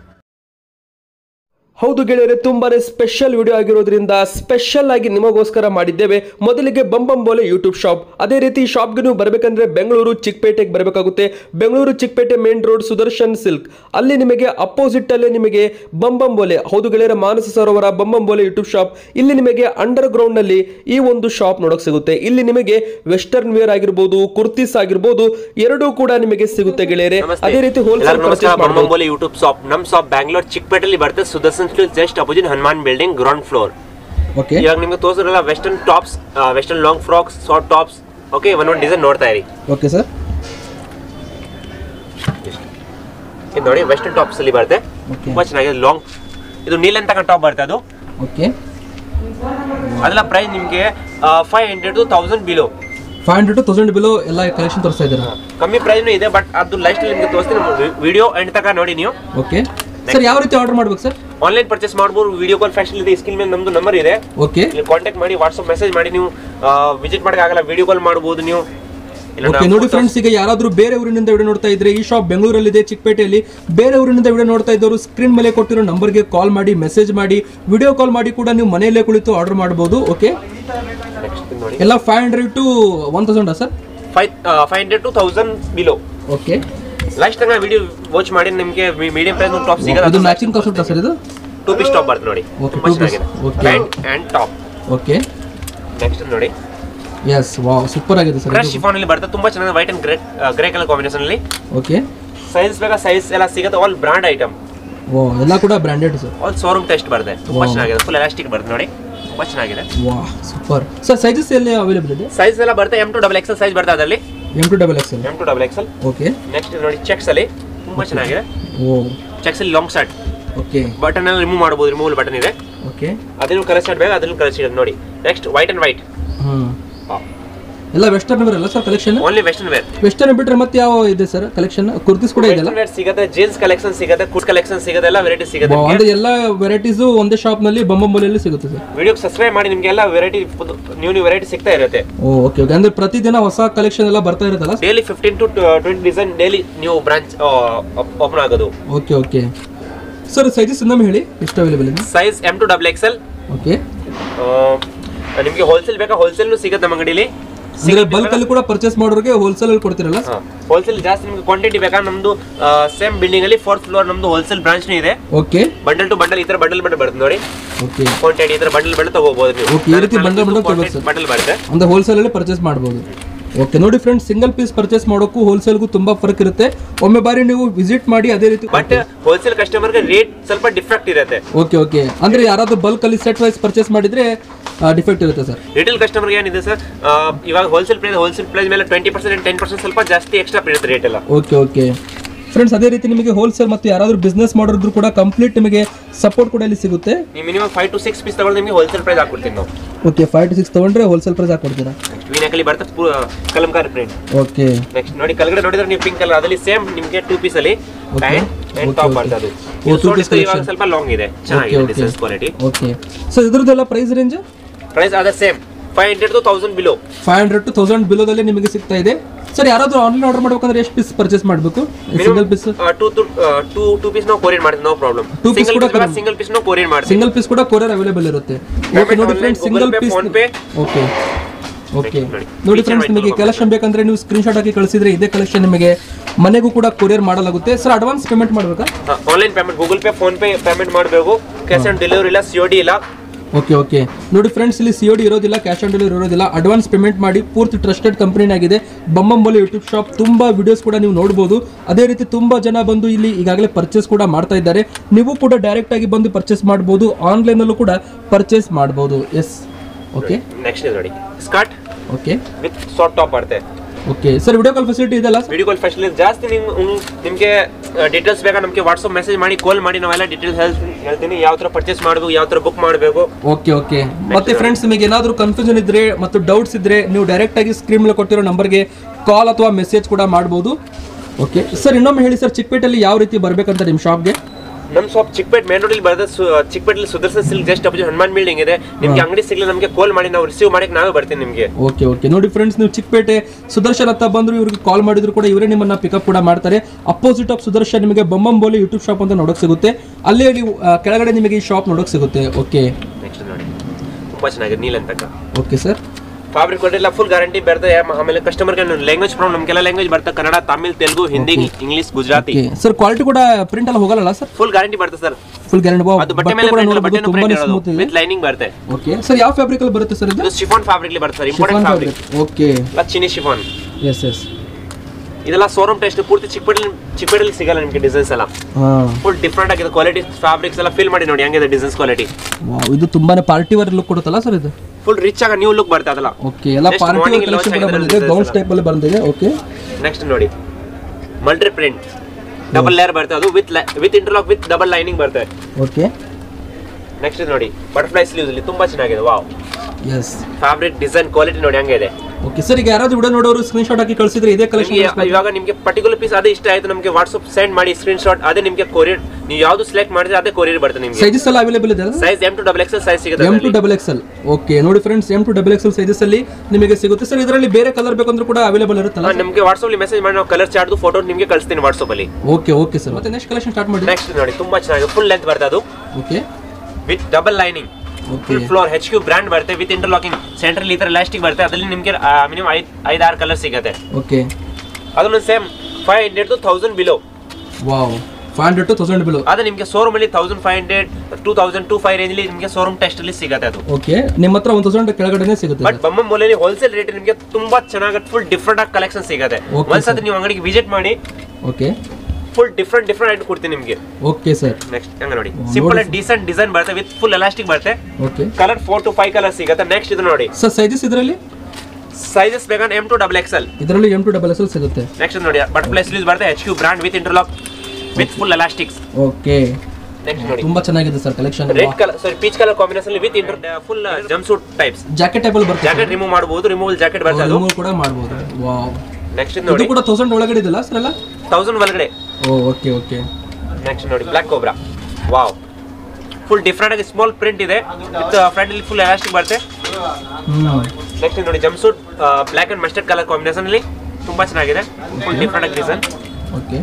ಹೌದು ಗೆಳೆಯರೆ ತುಂಬಾನೇ ಸ್ಪೆಷಲ್ ವಿಡಿಯೋ ಆಗಿರೋದ್ರಿಂದ ಸ್ಪೆಷಲ್ ಆಗಿ ನಿಮಗೋಸ್ಕರ ಮಾಡಿದ್ದೇವೆ ಮೊದಲಿಗೆ ಬಂಬಂಬೋಲೆ ಯೂಟ್ಯೂಬ್ ಶಾಪ್ ಅದೇ ರೀತಿ ಶಾಪ್ಗೆ ನೀವು ಬರಬೇಕಂದ್ರೆ ಬೆಂಗಳೂರು ಚಿಕ್ಕಪೇಟೆಗೆ ಬರಬೇಕಾಗುತ್ತೆ Bengaluru Chickpet main road Sudarshan silk ಅಲ್ಲಿ ನಿಮಗೆ ಅಪೋಸಿಟ್ ಅಲ್ಲೇ ನಿಮಗೆ ಬಂಬಂಬೋಲೆ ಹೌದು ಗೆಳೆಯರ ಮಾನಸ ಸರೋವರ ಬಂಬಂಬೋಲೆ ಯೂಟ್ಯೂಬ್ ಶಾಪ್ ಇಲ್ಲಿ ನಿಮಗೆ ಅಂಡರ್ ಗ್ರೌಂಡ್ ನಲ್ಲಿ ಈ ಒಂದು ಶಾಪ್ ನೋಡಕ್ ಸಿಗುತ್ತೆ ಇಲ್ಲಿ ನಿಮಗೆ ವೆಸ್ಟರ್ನ್ ವೇರ್ ಆಗಿರ್ಬೋದು ಕುರ್ತೀಸ್ ಆಗಿರ್ಬೋದು ಎರಡೂ ಕೂಡ ನಿಮಗೆ ಸಿಗುತ್ತೆ ಗೆಳೆಯರೆ ಅದೇ ರೀತಿ ಹೋಲ್ಸೇಲ್ ಎಲ್ಲರಿಗೂ ನಮಸ್ಕಾರ ಪರ್ಚೇಸ್ ಮಾಡಬಹುದು ಬಂಬಂಬೋಲಿ ಯೂಟ್ಯೂಬ್ ಶಾಪ್ ನಮ್ ಶಾಪ್ ಬ್ಯಾಂಗ್ಳೂರ್ ಚಿಕ್ಕಪೇಟೆಲಿ ಬರ್ತದೆ Sudarshan steel just opposite Hanuman building ground floor okay ಇವಾಗ ನಿಮ್ಗೆ ತೋರಿಸಿರಲ್ಲ western tops western long frocks short tops okay one ಒಂದು ಡಿಸೈನ್ ನೋಡ್ತಾ ಇರಿ ಓಕೆ ಸರ್ ಇದು ನೋಡಿ ವೆಸ್ಟರ್ನ್ ಟಾಪ್ಸ್ ಅಲ್ಲಿ ಬರುತ್ತೆ ಓಕೆ ತುಂಬಾ ಚೆನ್ನಾಗಿದೆ ಲಾಂಗ್ ಇದು ನೀಲ್ ಅಂತ ಟಾಪ್ ಬರುತ್ತೆ ಅದು ಓಕೆ ಅದೆಲ್ಲ ಪ್ರೈಸ್ ನಿಮಗೆ five hundred to thousand below five hundred to thousand below ಎಲ್ಲ ಕಲೆಕ್ಷನ್ ತೋರಿಸ್ತಾ ಇದ್ದೀರಾ ಕಮ್ಮಿ ಪ್ರೈಸ್ ಇದೆ ಬಟ್ ಅದು ಲೈಸ್ಟ್ ನಿಮಗೆ ತೋರಿಸ್ತೀನಿ ವಿಡಿಯೋ ಎಂಡ್ ತನಕ ನೋಡಿ ನೀವು ಓಕೆ ಸರ್ ಯಾವ ರೀತಿ ಆರ್ಡರ್ ಮಾಡ್ಬೇಕು ಸರ್ ಆನ್ಲೈನ್ ಪರ್ಚೇಸ್ ಮಾಡ್ಬೋದು ವಿಡಿಯೋ ಕಾಲ್ ಫ್ಯಾಷನ್ ಇದೆ ಸ್ಕ್ರೀನ್ ಮೇಲೆ ನಮ್ದು ನಂಬರ್ ಇದೆ ಓಕೆ ಇಲ್ಲಿ ಕಾಂಟ್ಯಾಕ್ಟ್ ಮಾಡಿ ವಾಟ್ಸಪ್ ಮೆಸೇಜ್ ಮಾಡಿ ನೀವು ವಿಸಿಟ್ ಆಗಲ್ಲ ವಿಡಿಯೋ ಕಾಲ್ ಮಾಡ್ಬೋದು ನೀವು ಇಲ್ಲ ಓಕೆ ನೋಡಿ ಫ್ರೆಂಡ್ಸ್ ಈಗ ಯಾರಾದರೂ ಬೇರೆ ಊರಿನಿಂದ ವಿಡಿಯೋ ನೋಡ್ತಾ ಇದ್ರೆ ಈ ಶಾಪ್ ಬೆಂಗಳೂರಲ್ಲಿದೆ ಚಿಕ್ಕಪೇಟೆಯಲ್ಲಿ ಬೇರೆ ಊರಿನಿಂದ ವಿಡಿಯೋ ನೋಡ್ತಾ ಇದ್ದವರು ಸ್ಕ್ರೀನ್ ಮೇಲೆ ಕೊಟ್ಟಿರೋ ನಂಬರ್ಗೆ ಕಾಲ್ ಮಾಡಿ ಮೆಸೇಜ್ ಮಾಡಿ ವಿಡಿಯೋ ಕಾಲ್ ಮಾಡಿ ಕೂಡ ನೀವು ಮನೆಯಲ್ಲೇ ಕುಳಿತು ಆರ್ಡರ್ ಮಾಡಬಹುದು ಓಕೆ ನೆಕ್ಸ್ಟ್ ನೋಡಿ ಎಲ್ಲ ಫೈವ್ ಹಂಡ್ರೆಡ್ ಟು ಒನ್ ತೌಸಂಡಾ sir five five hundred to thousand below okay last ತನಕ ವಿಡಿಯೋ ವಾಚ್ ಮಾಡಿ ನಿಮಗೆ ಮೀಡಿಯಂ ಪ್ರೈಸ್ ಟಾಪ್ ಇದು ಸಿಗೋದು ಮ್ಯಾಚಿಂಗ್ ಕಾಸ್ಟ್ ಸರ್ ಇದು ಟೂ ಪೀಸ್ ಟಾಪ್ ಬರ್ತದೆ ನೋಡಿ Okay, ತುಂಬಾ two piece. ಚೆನ್ನಾಗಿದೆ Okay. Pant and top okay next ನೋಡಿ ಎಸ್ ವಾವ್ ಸೂಪರ್ ಆಗಿದೆ ಸರ್ ಕ್ರಶ್ ಶಿಫಾನ್ ಅಲ್ಲಿ ಬರ್ತದೆ ತುಂಬಾ ಚೆನ್ನಾಗಿದೆ white and grey grey colour combination ಅಲ್ಲಿ ಓಕೆ ಸೈಜ್ ಬೇಕಾ ಸೈಜ್ ಎಲ್ಲ ಸಿಗುತ್ತೆ ಆಲ್ ಬ್ರಾಂಡ್ ಐಟಮ್ ಓ ಎಲ್ಲ ಕೂಡ branded sir all showroom test ಬರುತ್ತೆ ತುಂಬಾ Wow. ಚೆನ್ನಾಗಿದೆ ಫುಲ್ ಎಲಾಸ್ಟಿಕ್ ಬರುತ್ತೆ ನೋಡಿ ತುಂಬಾ ಚೆನ್ನಾಗಿದೆ ವಾ ಸೂಪರ್ ಸರ್ ಸೈಜಸ್ ಎಲ್ಲಿ ಅವೈಲೇಬಲ್ ಇದೆ ಸೈಜ್ ಎಲ್ಲ ಬರುತ್ತೆ M to double XL size ಬರ್ತದೆ ಅದರಲ್ಲಿ M to double X L M to double XL okay next ನೋಡಿ ಚೆಕ್ಸ್ ಅಲ್ಲಿ ತುಂಬಾ ಚೆನ್ನಾಗಿದೆ ಓ ಚೆಕ್ಸ್ ಅಲ್ಲಿ ಲಾಂಗ್ ಶರ್ಟ್ ಓಕೆ ಬಟನ್ ಎಲ್ಲ ರಿಮೂವ್ ಮಾಡಬಹುದು ರಿಮೂವಲ್ ಬಟನ್ ಇದೆ ಓಕೆ ಅದನ್ನು ಕಲರ್ ಶರ್ಟ್ ಬೇಕು ಅದನ್ನು ಕಲರ್ ಶರ್ಟ್ ನೋಡಿ ನೆಕ್ಸ್ಟ್ ವೈಟ್ ಅಂಡ್ ವೈಟ್ ಹಾಂ ಎಲ್ಲ ವೆಸ್ಟರ್ನ್ ವೇರ್ ಅಲ್ಲ sir collection only western wear western ಬಿಟ್ರೆ ಮತ್ತೆ ಯಾವ ಇದೆ ಸರ್ ಕಲೆಕ್ಷನ್ ಕುರ್ತೀಸ್ ಕೂಡ ಇದೆಯಲ್ಲ ವೆಸ್ಟರ್ನ್ ವೇರ್ ಸಿಗುತ್ತೆ ಜೀನ್ಸ್ ಕಲೆಕ್ಷನ್ ಸಿಗುತ್ತೆ ಕುರ್ಸ್ ಕಲೆಕ್ಷನ್ ಸಿಗುತ್ತೆ ಎಲ್ಲ ವೆರೈಟಿ ಸಿಗುತ್ತೆ ವಾವ್, ಅಂದ್ರೆ ಎಲ್ಲ ವೆರೈಟೀಸು ಒಂದೇ ಶಾಪ್ ನಲ್ಲಿ ಬೊಂಬಂಬೋಲಿಯಲ್ಲಿ ಸಿಗುತ್ತೆ ಸರ್ ವಿಡಿಯೋ ಸಬ್ಸ್ಕ್ರೈಬ್ ಮಾಡಿ ನಿಮ್ಗೆ ಎಲ್ಲ ವೆರೈಟಿ ನ್ಯೂ ನ್ಯೂ ವೆರೈಟಿ ಸಿಗ್ತಾ ಇರುತ್ತೆ ಓ ಓಕೆ ಓಕೆ ಅಂದ್ರೆ ಪ್ರತಿದಿನ ಹೊಸ ಕಲೆಕ್ಷನ್ ಎಲ್ಲ ಬರ್ತಾ ಇರುತ್ತಲ್ಲ daily fifteen to twenty design daily new branch open ಆಗೋದು ಓಕೆ ಓಕೆ ಸರ್ ಸೈಜಸ್ ಇನ್ನೊಮ್ಮೆ ಹೇಳಿ ಎಷ್ಟು ಅವೈಲೇಬಲ್ ಇದೆ size M to double XL okay ನಿಮಗೆ ಹೋಲ್ಸೇಲ್ ಬೇಕಾ ಹೋಲ್ಸೇಲ್ ಸಿಗುತ್ತೆ ನಮ್ಮ ಅಂಗಡಿಲಿ ಅಂದ್ರೆ ಬಲ್ಕ್ ಅಲ್ಲಿ ಕೂಡ ಪರ್ಚೇಸ್ ಮಾಡೋರಿಗೆ ಹೋಲ್ಸೇಲ್ ಅಲ್ಲಿ ಕೊಡ್ತಿರಲ್ಲ ಹೋಲ್ಸೇಲ್ ಜಾಸ್ತಿ ನಿಮ್ಗೆ ಕ್ವಾಂಟಿಟಿ ಬೇಕಾ ನಮ್ದು ಸೇಮ್ ಬಿಲ್ಡಿಂಗ್ ಅಲ್ಲಿ ಫೋರ್ತ್ ಫ್ಲೋರ್ ನಮ್ದು ಹೋಲ್ಸೇಲ್ ಬ್ರಾಂಚ್ ಇದೆ ಓಕೆ ಬಂಡಲ್ ಟು ಬಂಡಲ್ ಈ ತರ ಬಂಡಲ್ ಬಂಡಲ್ ಬರುತ್ತೆ ನೋಡಿ ಓಕೆ ಕ್ವಾಂಟಿಟಿ ಈ ತರ ಬಂಡಲ್ ಬಂಡಲ್ ತಗೋಬಹುದು ನೀವು Okay, ಈ ರೀತಿ bundle bundle ತಗೋಬೋದು sir. ಬಂಡಲ್ ಬರುತ್ತೆ ಅಂದ್ರೆ ಹೋಲ್ಸೇಲ್ ಅಲ್ಲಿ ಪರ್ಚೇಸ್ ಮಾಡ್ಬೋದು ಓಕೆ ನೋಡಿ ಫ್ರೆಂಡ್ಸ್ ಸಿಂಗಲ್ ಪೀಸ್ ಪರ್ಚೇಸ್ ಮಾಡೋಕ್ಕೂ ಹೋಲ್ಸೇಲ್ಗೂ ತುಂಬಾ ಫರ್ಕ್ ಇರುತ್ತೆ ಒಮ್ಮೆ ಬಾರಿ ನೀವು ವಿಸಿಟ್ ಮಾಡಿ ಅದೇ ರೀತಿ ಬಟ್ ಹೋಲ್ಸೇಲ್ ಕಸ್ಟಮರ್ಗೆ ರೇಟ್ ಸ್ವಲ್ಪ ಡಿಫ್ರೆಕ್ಟ್ ಇರುತ್ತೆ ಓಕೆ ಓಕೆ ಅಂದ್ರೆ ಯಾರಾದ್ರೂ ಬಲ್ಕ್ ಅಲ್ಲಿ ಸೆಟ್ ವೈಸ್ ಪರ್ಚೇಸ್ ಮಾಡಿದ್ರೆ ಡಿಫೆಕ್ಟ್ ಇರುತ್ತೆ ಸರ್ ರಿಟೇಲ್ ಕಸ್ಟಮರ್ಗೆ ಏನಿದೆ ಸರ್ ಇವಾಗ ಹೋಲ್ಸೇಲ್ ಪ್ರೈಸ್ ಹೋಲ್ಸೇಲ್ ಪ್ರೈಸ್ ಮೇಲೆ ಟ್ವೆಂಟಿ ಪರ್ಸೆಂಟ್ ಟೆನ್ ಪರ್ಸೆಂಟ್ ಸ್ವಲ್ಪ ಜಾಸ್ತಿ ಎಕ್ಸ್ಟ್ರಾ ಬೀಳುತ್ತೆ ರೇಟ್ ಎಲ್ಲ ಓಕೆ ಓಕೆ ಫ್ರೆಂಡ್ಸ್ ಅದೇ ರೀತಿ ನಿಮಗೆ ಹೋಲ್ಸೇಲ್ ಮತ್ತು ಯಾರಾದರೂ ಬಿಸ್ನೆಸ್ ಮಾಡೋದ್ರು ಕೂಡ ಕಂಪ್ಲೀಟ್ ನಿಮಗೆ ಸಪೋರ್ಟ್ ಕೂಡ ಇಲ್ಲಿ ಸಿಗುತ್ತೆ ನೀವು minimum five to six piece ತಗೊಂಡು ನಿಮಗೆ ಹೋಲ್ಸೇಲ್ ಪ್ರೈಸ್ ಹಾಕೊಡ್ತೀನಿ ನಾವು ಓಕೆ ಫೈವ್ ಟು ಸಿಕ್ಸ್ ತೊಗೊಂಡ್ರೆ ಹೋಲ್ಸೇಲ್ ಪ್ರೈಸ್ ಹಾಕೊಡ್ತೀರಾ ವೀನಕಲ್ಲಿ ಬರ್ತದೆ ಪೂ- ಕಲಂಕಾರಿ ಪ್ರಿಂಟ್ ಓಕೆ ನೆಕ್ಸ್ಟ್ ನೋಡಿ ಕೆಳಗಡೆ ನೋಡಿದ್ರೆ ನೀವು ಪಿಂಕ್ ಕಲರ್ ಅದರಲ್ಲಿ ಸೇಮ್ ನಿಮಗೆ ಟೂ ಪೀಸ್ ಅಲ್ಲಿ ಪ್ಯಾಂಟ್ ಅಂಡ್ ಟಾಪ್ ಬರ್ತದೆ ಅದು ಓ, ಇದು two short piece ಇತ್ತು, ಇವಾಗ collection. ಸ್ವಲ್ಪ ಲಾಂಗ್ ಇದೆ ಓಕೆ ಚೆನ್ನಾಗಿದೆ okay designs quality okay so ಇದ್ರದ್ದೆಲ್ಲ ಪ್ರೈಸ್ ರೇಂಜ್ ಪ್ರೈಸ್ ಅದೇ same five hundred to thousand below five hundred to thousand ಬಿಲೋದಲ್ಲಿ ನಿಮಗೆ ಸಿಗ್ತಾ ಇದೆ ಸರ್ ಯಾರಾದರೂ ಆನ್ಲೈನ್ ಆರ್ಡರ್ ಮಾಡ್ಬೇಕಂದ್ರೆ ಎಷ್ಟು ಪೀಸ್ ಪರ್ಚೇಸ್ ಮಾಡಬೇಕು single piece two two two piece ನಾವು ಕೊರಿಯರ್ ಮಾಡ್ತೀವಿ no problem Two piece single ಕೂಡ ಪೀಸ್ ಸಿಂಗಲ್ ಪೀಸ್ ನಾವು ಕೊರಿಯರ್ ಮಾಡ್ತೀವಿ ಸಿಂಗಲ್ ಪೀಸ್ ಕೂಡ ಕೊರಿಯರ್ ಅವೈಲೇಬಲ್ ಇರುತ್ತೆ ಓಕೆ ನೋಡಿ online, friends Google single Pay, piece Phone Pay. Okay okay ನೋಡಿ. ನೋಡಿ ಫ್ರೆಂಡ್ಸ್ ನಿಮಗೆ ಕಲೆಕ್ಷನ್ ಬೇಕಂದ್ರೆ ನೀವು ಸ್ಕ್ರೀನ್ ಶಾಟ್ ಹಾಕಿ ಕಳಿಸಿದ್ರೆ ಇದೇ ಕಲೆಕ್ಷನ್ ನಿಮಗೆ ಮನೆಗೂ ಕೂಡ ಕೊರಿಯರ್ ಮಾಡಲಾಗುತ್ತೆ ಸರ್ ಅಡ್ವಾನ್ಸ್ ಪೇಮೆಂಟ್ ಮಾಡಬೇಕಾ online payment Google Pay PhonePe payment ಮಾಡಬೇಕು ಕ್ಯಾಶ್ ಆನ್ ಡೆಲಿವರಿ ಇಲ್ಲ ಸಿ ಡಿ ಇಲ್ಲ ಓಕೆ ಓಕೆ ನೋಡಿ ಫ್ರೆಂಡ್ಸ್ ಇಲ್ಲಿ ಸಿ ಡಿ ಇರೋದಿಲ್ಲ ಕ್ಯಾಶ್ ಆನ್ ಡೆಲಿವರಿ ಇರೋದಿಲ್ಲ ಅಡ್ವಾನ್ಸ್ ಪೇಮೆಂಟ್ ಮಾಡಿ ಪೂರ್ತಿ ಟ್ರಸ್ಟೆಡ್ ಕಂಪನಿ ಆಗಿದೆ ಬೊಂಬಂಬಲಿ ಯೂಟ್ಯೂಬ್ ಶಾಪ್ ತುಂಬಾ ವಿಡಿಯೋಸ್ ಕೂಡ ನೀವು ನೋಡ್ಬೋದು ಅದೇ ರೀತಿ ತುಂಬಾ ಜನ ಬಂದು ಇಲ್ಲಿ ಈಗಾಗಲೇ ಪರ್ಚೇಸ್ ಕೂಡ ಮಾಡ್ತಾ ಇದ್ದಾರೆ ನೀವು ಕೂಡ ಡೈರೆಕ್ಟ್ ಆಗಿ ಬಂದು ಪರ್ಚೇಸ್ ಮಾಡ್ಬೋದು ಆನ್ಲೈನಲ್ಲೂ ಕೂಡ ಪರ್ಚೇಸ್ ಮಾಡ್ಬೋದು ಎಸ್ ಓಕೆ ನೆಕ್ಸ್ಟ್ ನೋಡಿ skirt okay with short top ಬರುತ್ತೆ okay sir video call facility ಇದೆಲ್ಲ ಸರ್ ವಿಡಿಯೋ ಕಾಲ್ ಫೆಸಿಲಿಟಿ ಜಾಸ್ತಿ ನಿಮ್ ನಿಮಗೆ ಡೀಟೇಲ್ಸ್ ಬೇಕಾ ನಮಗೆ ವಾಟ್ಸಪ್ ಮೆಸೇಜ್ ಮಾಡಿ ಕಾಲ್ ಮಾಡಿ ನಾವೆಲ್ಲ ಡೀಟೇಲ್ಸ್ ಹೇಳ್ತೀನಿ ಯಾವ ಥರ ಪರ್ಚೇಸ್ ಮಾಡಬೇಕು ಯಾವ ಥರ ಬುಕ್ ಮಾಡಬೇಕು ಓಕೆ ಓಕೆ ಮತ್ತೆ ಫ್ರೆಂಡ್ಸ್ ನಿಮಗೆ ಏನಾದರೂ ಕನ್ಫ್ಯೂಷನ್ ಇದ್ರೆ ಮತ್ತು ಡೌಟ್ಸ್ ಇದ್ರೆ ನೀವು ಡೈರೆಕ್ಟ್ ಆಗಿ ಸ್ಕ್ರೀನ್ ಮೇಲೆ ಕೊಟ್ಟಿರೋ ನಂಬರ್ಗೆ ಕಾಲ್ ಅಥವಾ ಮೆಸೇಜ್ ಕೂಡ ಮಾಡ್ಬೋದು ಓಕೆ ಸರ್ ಇನ್ನೊಮ್ಮೆ ಹೇಳಿ ಸರ್ ಚಿಕ್ಕಪೇಟೆಯಲ್ಲಿ ಯಾವ ರೀತಿ ಬರಬೇಕಂತ ನಿಮ್ಮ ಶಾಪ್ಗೆ ನಮ್ಮ ಶಾಪ್ ಚಿಕ್ಕಪೇಟ್ ಮೇನ್ ರೋಡಲ್ಲಿ ಬರ್ತದೆ ಸು ಚಿಕ್ಕಪೇಟಲ್ಲಿ Sudarshan silk just opposite Hanuman building ಇದೆ ನಿಮ್ಗೆ ಅಂಗಡಿ ಸಿಗ್ಲಿ ನಮಗೆ ಕಾಲ್ ಮಾಡಿ ನಾವು ರಿಸೀವ್ ಮಾಡಕ್ಕೆ ನಾವೇ ಬರ್ತೀನಿ ನಿಮಗೆ ಓಕೆ ಓಕೆ ನೋಡಿ ಫ್ರೆಂಡ್ಸ್ ನೀವು ಚಿಕ್ಕಪೇಟೆ ಸುದರ್ಶನ್ ಹತ್ತ ಬಂದ್ರು ಇವ್ರಿಗೆ ಕಾಲ್ ಮಾಡಿದ್ರು ಕೂಡ ಇವರೇ ನಿಮ್ಮನ್ನ ಪಿಕಪ್ ಕೂಡ ಮಾಡ್ತಾರೆ ಅಪೋಸಿಟ್ ಆಫ್ ಸುದರ್ಶನ್ ನಿಮಗೆ ಬೊಂಬಂಬೋಲಿ ಯೂಟ್ಯೂಬ್ ಶಾಪ್ ಅಂತ ನೋಡಕ್ ಸಿಗುತ್ತೆ ಅಲ್ಲೇ ನೀವು ಆ, ಕೆಳಗಡೆ ನಿಮಗೆ ಈ ಶಾಪ್ ನೋಡಕ್ ಸಿಗುತ್ತೆ ಓಕೆ ನೆಕ್ಸ್ಟ್ ನೋಡಿ ತುಂಬ ಚೆನ್ನಾಗಿದೆ ನೀಲ್ ಅಂತಕ್ಕ ಓಕೆ ಸರ್ ಫ್ಯಾಬ್ರಿಕ್ ಕೊಟ್ಟಿಲ್ಲ ಫುಲ್ ಗ್ಯಾರಂಟಿ ಬರ್ತದೆ ಆಮ- ಆಮೇಲೆ ಕಸ್ಟಮರ್ಗೆ ಲ್ಯಾಂಗ್ವೇಜ್ ಪ್ರಾಬ್ಲಮ್ ನಮಗೆಲ್ಲ ಲ್ಯಾಂಗ್ವೇಜ್ ಬರ್ತದೆ Kannada Tamil Telugu Hindi English Gujarati okay sir quality ಕೂಡ ಪ್ರಿಂಟ್ ಎಲ್ಲ ಹೋಗಲ್ಲ ಸರ್ ಫುಲ್ ಗ್ಯಾರಂಟಿ ಬರ್ತದೆ ಸರ್ ಫುಲ್ ಗ್ಯಾರಂಟಿ ಅದು ಬಟ್ಟೆ ಬಟ್ಟೆ ಮೇಲೆ ಕೂಡ print ಇಲ್ಲ, ನೋಡಬಹುದು ಬಟ್ಟೆನೂ ತುಂಬಾನೇ print ಇರೋದು ಸ್ಮೂತ್ ಇದೆ ವಿತ್ ಲೈನಿಂಗ್ ಬರುತ್ತೆ ಓಕೆ ಸರ್ ಯಾವ ಫ್ಯಾಬ್ರಿಕ್ ಅಲ್ಲಿ ಬರುತ್ತೆ ಸರ್ ಇದು ಇದು ಶಿಫಾನ್ ಫ್ಯಾಬ್ರಿಕ್ ಬರ್ತದೆ ಸರ್ ಇಂಪಾರ್ಟೆಂಟ್ ಫ್ಯಾಬ್ರಿಕ್ ಓಕೆ ಇಲ್ಲ ಚಿನಿ ಶಿಫಾನ್ ಎಸ್ ಎಸ್ ಇದೆಲ್ಲ ಶೋರೂಮ್ ಟೆಸ್ಟ್ ಪೂರ್ತಿ ಚಿಕ್ಕಪೇಟೆ ಚಿಕ್ಕಪೇಟೆಲಿ ಸಿಗಲ್ಲ ನಿಮಗೆ ಡಿಸೈನ್ಸ್ ಎಲ್ಲ ಹಾಂ ಫುಲ್ ಡಿಫ್ರೆಂಟ್ ಆಗಿದೆ ಕ್ವಾಲಿಟಿ ಫ್ಯಾಬ್ರಿಕ್ಸ್ ಎಲ್ಲ ಫೀಲ್ ಮಾಡಿ ನೋಡಿ ಹೆಂಗಿದೆ ಡಿಸೈನ್ಸ್ ಕ್ವಾಲಿಟಿ ಇದು ತುಂಬಾನೇ ಪಾರ್ಟಿ ವೇರ್ ಲುಕ್ ಕೊಡುತ್ತಲ್ಲ ಸರ್ ಇದು ಫುಲ್ ರಿಚ್ ಆಗ ನ್ಯೂ ಲುಕ್ ಬರ್ತದೆ ಅದಲ್ಲ ಓಕೆ ಎಲ್ಲ Just party morning wear collection launch ಕೂಡ ಆಗಿದೆ ಬಂದಿದೆ ಅನ್ಸುತ್ತೆ ಗೌನ್ಸ್ ಸರ್. ಟೈಪ್ ಅಲ್ಲಿ ಬಂದಿದೆ ಓಕೆ ನೆಕ್ಸ್ಟ್ ನೋಡಿ ಮಲ್ಟಿ ಪ್ರಿಂಟ್ ಡಬಲ್ ಲೇಯರ್ ಬರ್ತದೆ ಅದು with with interlock with double lining ಬರ್ತದೆ ಓಕೆ ನೆಕ್ಸ್ಟ್ ನೋಡಿ ಬಟರ್ಫ್ಲೈ ಸ್ಲೀವ್ಸ್ ಇಲ್ಲಿ ತುಂಬಾ ಚೆನ್ನಾಗಿದೆ wow yes fabric design quality ನೋಡಿ ಹಂಗೆ ಇದೆ ಓಕೆ ಸರ್ ಈಗ ಯಾರಾದ್ರೂ ವಿಡಿಯೋ ನೋಡೋರು ಸ್ಕ್ರೀನ್ ಶಾಟ್ ಹಾಕಿ ಕಳಿಸಿದ್ರೆ ಇದೇ ನಿಮ್ಗೆ ಕಲೆಕ್ಷನ್ ಇವಾಗ ನಿಮಗೆ ಪರ್ಟಿಕ್ಯುಲರ್ ಪೀಸ್ ಅದೇ ಇಷ್ಟ ಆಯ್ತು ನಮಗೆ ವಾಟ್ಸ್ಆಪ್ ಸೆಂಡ್ ಮಾಡಿ ಸ್ಕ್ರೀನ್ ಶಾಟ್ ಅದೇ ನಿಮಗೆ ಕೊರಿಯರ್ ನೀವು ಯಾವ್ದು ಸೆಲೆಕ್ಟ್ ಮಾಡಿದ್ರೆ ಅದೇ ಕೊರಿಯರ್ ಬರ್ತದೆ ನಿಮಗೆ ಸೈಜಸ್ ಎಲ್ಲ ಅವೈಲೇಬಲ್ ಇದೆ size M to double XL size ಸಿಗುತ್ತೆ M to double XL okay ನೋಡಿ friends M to double XL sizes ಅಲ್ಲಿ ನಿಮಗೆ ಸಿಗುತ್ತೆ ಸರ್ ಇದರಲ್ಲಿ ಬೇರೆ ಕಲರ್ ಬೇಕಂದ್ರೂ ಕೂಡ ಅವೈಲೇಬಲ್ ಇರುತ್ತಲ್ಲ ನಮಗೆ ವಾಟ್ಸ್ಆಪ್ ಮೆಸೇಜ್ ಮಾಡಿ ನಾವು ಕಲರ್ ಚಾರ್ಟ್ ಫೋಟೋ ನಿಮಗೆ ಕಳಿಸ್ತೀನಿ ವಾಟ್ಸ್ಆಪ್ ಅಲ್ಲಿ ಓಕೆ ಓಕೆ ಸರ್ ಮತ್ತೆ ನೆಕ್ಸ್ಟ್ ಕಲೆಕ್ಷನ್ ಸ್ಟಾರ್ಟ್ ಮಾಡಿ ನೆಕ್ಸ್ಟ್ ನೋಡಿ ತುಂಬಾ ಚೆನ್ನಾಗಿದೆ ಫುಲ್ ಲೆಂತ್ ಬರ್ತದೆ ಅದು okay with double lining okay full floor H Q brand ಬರುತ್ತೆ ವಿತ್ ಇಂಟರ್ಲಾಕಿಂಗ್ ಸೆಂಟ್ರಲ್ ಈ ತರ ಲಾಸ್ಟಿಕ್ ಬರುತ್ತೆ ಅದರಲ್ಲಿ ನಿಮಗೆ ಮಿನಿಮಮ್ ಐದು ಐದು ಆರು ಕಲರ್ ಸಿಗುತ್ತೆ ಓಕೆ ಅದನ್ನು same five hundred to thousand below wow five hundred to thousand below ಅದು ನಿಮಗೆ ಶೋರೂಮ್ ಅಲ್ಲಿ thousand five hundred two thousand two five range ನಿಮಗೆ ಶೋರೂಮ್ ಟೆಸ್ಟ್ ಅಲ್ಲಿ ಸಿಗುತ್ತೆ ಅದು ಓಕೆ ನಿಮ್ಮ ಹತ್ರ ಒಂದು ತೌಸಂಡ್ ಕೆಳಗಡೆನೆ ಸಿಗುತ್ತೆ ಬಟ್ ಬಮ್ಮ ಮೂಲೆಯಲ್ಲಿ ಹೋಲ್ಸೇಲ್ ರೇಟ್ ನಿಮಗೆ ತುಂಬಾ ಚೆನ್ನಾಗಿ ಫುಲ್ ಡಿಫ್ರೆಂಟ್ ಆಗಿ ಕಲೆಕ್ಷನ್ ಸಿಗುತ್ತೆ Okay, ಒಂದ್ಸತಿ ನೀವು ಅಂಗಡಿಗೆ ವಿಸಿಟ್ ಮಾಡಿ okay full different different item ಕೊಡ್ತೀನಿ ನಿಮಗೆ ಓಕೆ ಸರ್ ನೆಕ್ಸ್ಟ್ ಹಂಗ ನೋಡಿ ಸಿಂಪಲ್ ಅಂಡ್ ಡಿಸೆಂಟ್ ಡಿಸೈನ್ ಬರುತ್ತೆ ವಿತ್ ಫುಲ್ ಎಲಾಸ್ಟಿಕ್ ಬರುತ್ತೆ okay colour four to five colour next ನೆಕ್ಸ್ಟ್ ಇದು ನೋಡಿ ಸರ್ ಸೈಜಸ್ ಇದರಲ್ಲಿ ಸೈಜಸ್ ಬೇಕಾದ್ರೆ ಎಮ್ ಟು ಡಬಲ್ ಎಕ್ಸೆಲ್ ಇದರಲ್ಲಿ ಎಂ ಟು ಡಬಲ್ ಎಕ್ಸೆಲ್ ಸಿಗುತ್ತೆ ನೆಕ್ಸ್ಟ್ ನೋಡಿ ಬಟರ್ಫ್ಲೈ ಸ್ಲೀವ್ಸ್ ಬರುತ್ತೆ H Q brand with interlock with full elastics okay next ನೋಡಿ ತುಂಬಾ ಚೆನ್ನಾಗಿದೆ sir collection red colour sorry peach colour combination with inter full jumpsuit types jacket type ಅಲ್ಲಿ ಬರುತ್ತೆ jacket remove ಮಾಡಬಹುದು removal jacket ಬರ್ತದೆ ಅದು remove ಕೂಡ ಮಾಡ್ಬೋದು ವಾವ್ ನೆಕ್ಸ್ಟ್ ಇದು ನೋಡಿ ಕೂಡ ತೌಸಂಡ್ ಒಳಗಡೆ ಇದೆಲ್ಲ ಸರ್ ಎಲ್ಲ ತೌಸಂಡ್ ಒಳಗಡೆ ಓ ಓಕೆ ಓಕೆ ನೆಕ್ಸ್ಟ್ ನೋಡಿ black cobra wow full different ಆಗಿ ಸ್ಮಾಲ್ ಪ್ರಿಂಟ್ ಇದೆ ವಿತ್ ಫ್ರಂಟ್ ಅಲ್ಲಿ ಫುಲ್ ಎಲಾಸ್ಟಿಕ್ ಬರುತ್ತೆ ಹ್ಮ್ ನೆಕ್ಸ್ಟ್ ನೋಡಿ jumpsuit black and mustard colour combination ಅಲ್ಲಿ ತುಂಬಾ ಚೆನ್ನಾಗಿದೆ ಫುಲ್ ಡಿಫ್ರೆಂಟ್ ಆಗಿ ಡಿಸೈನ್ ಓಕೆ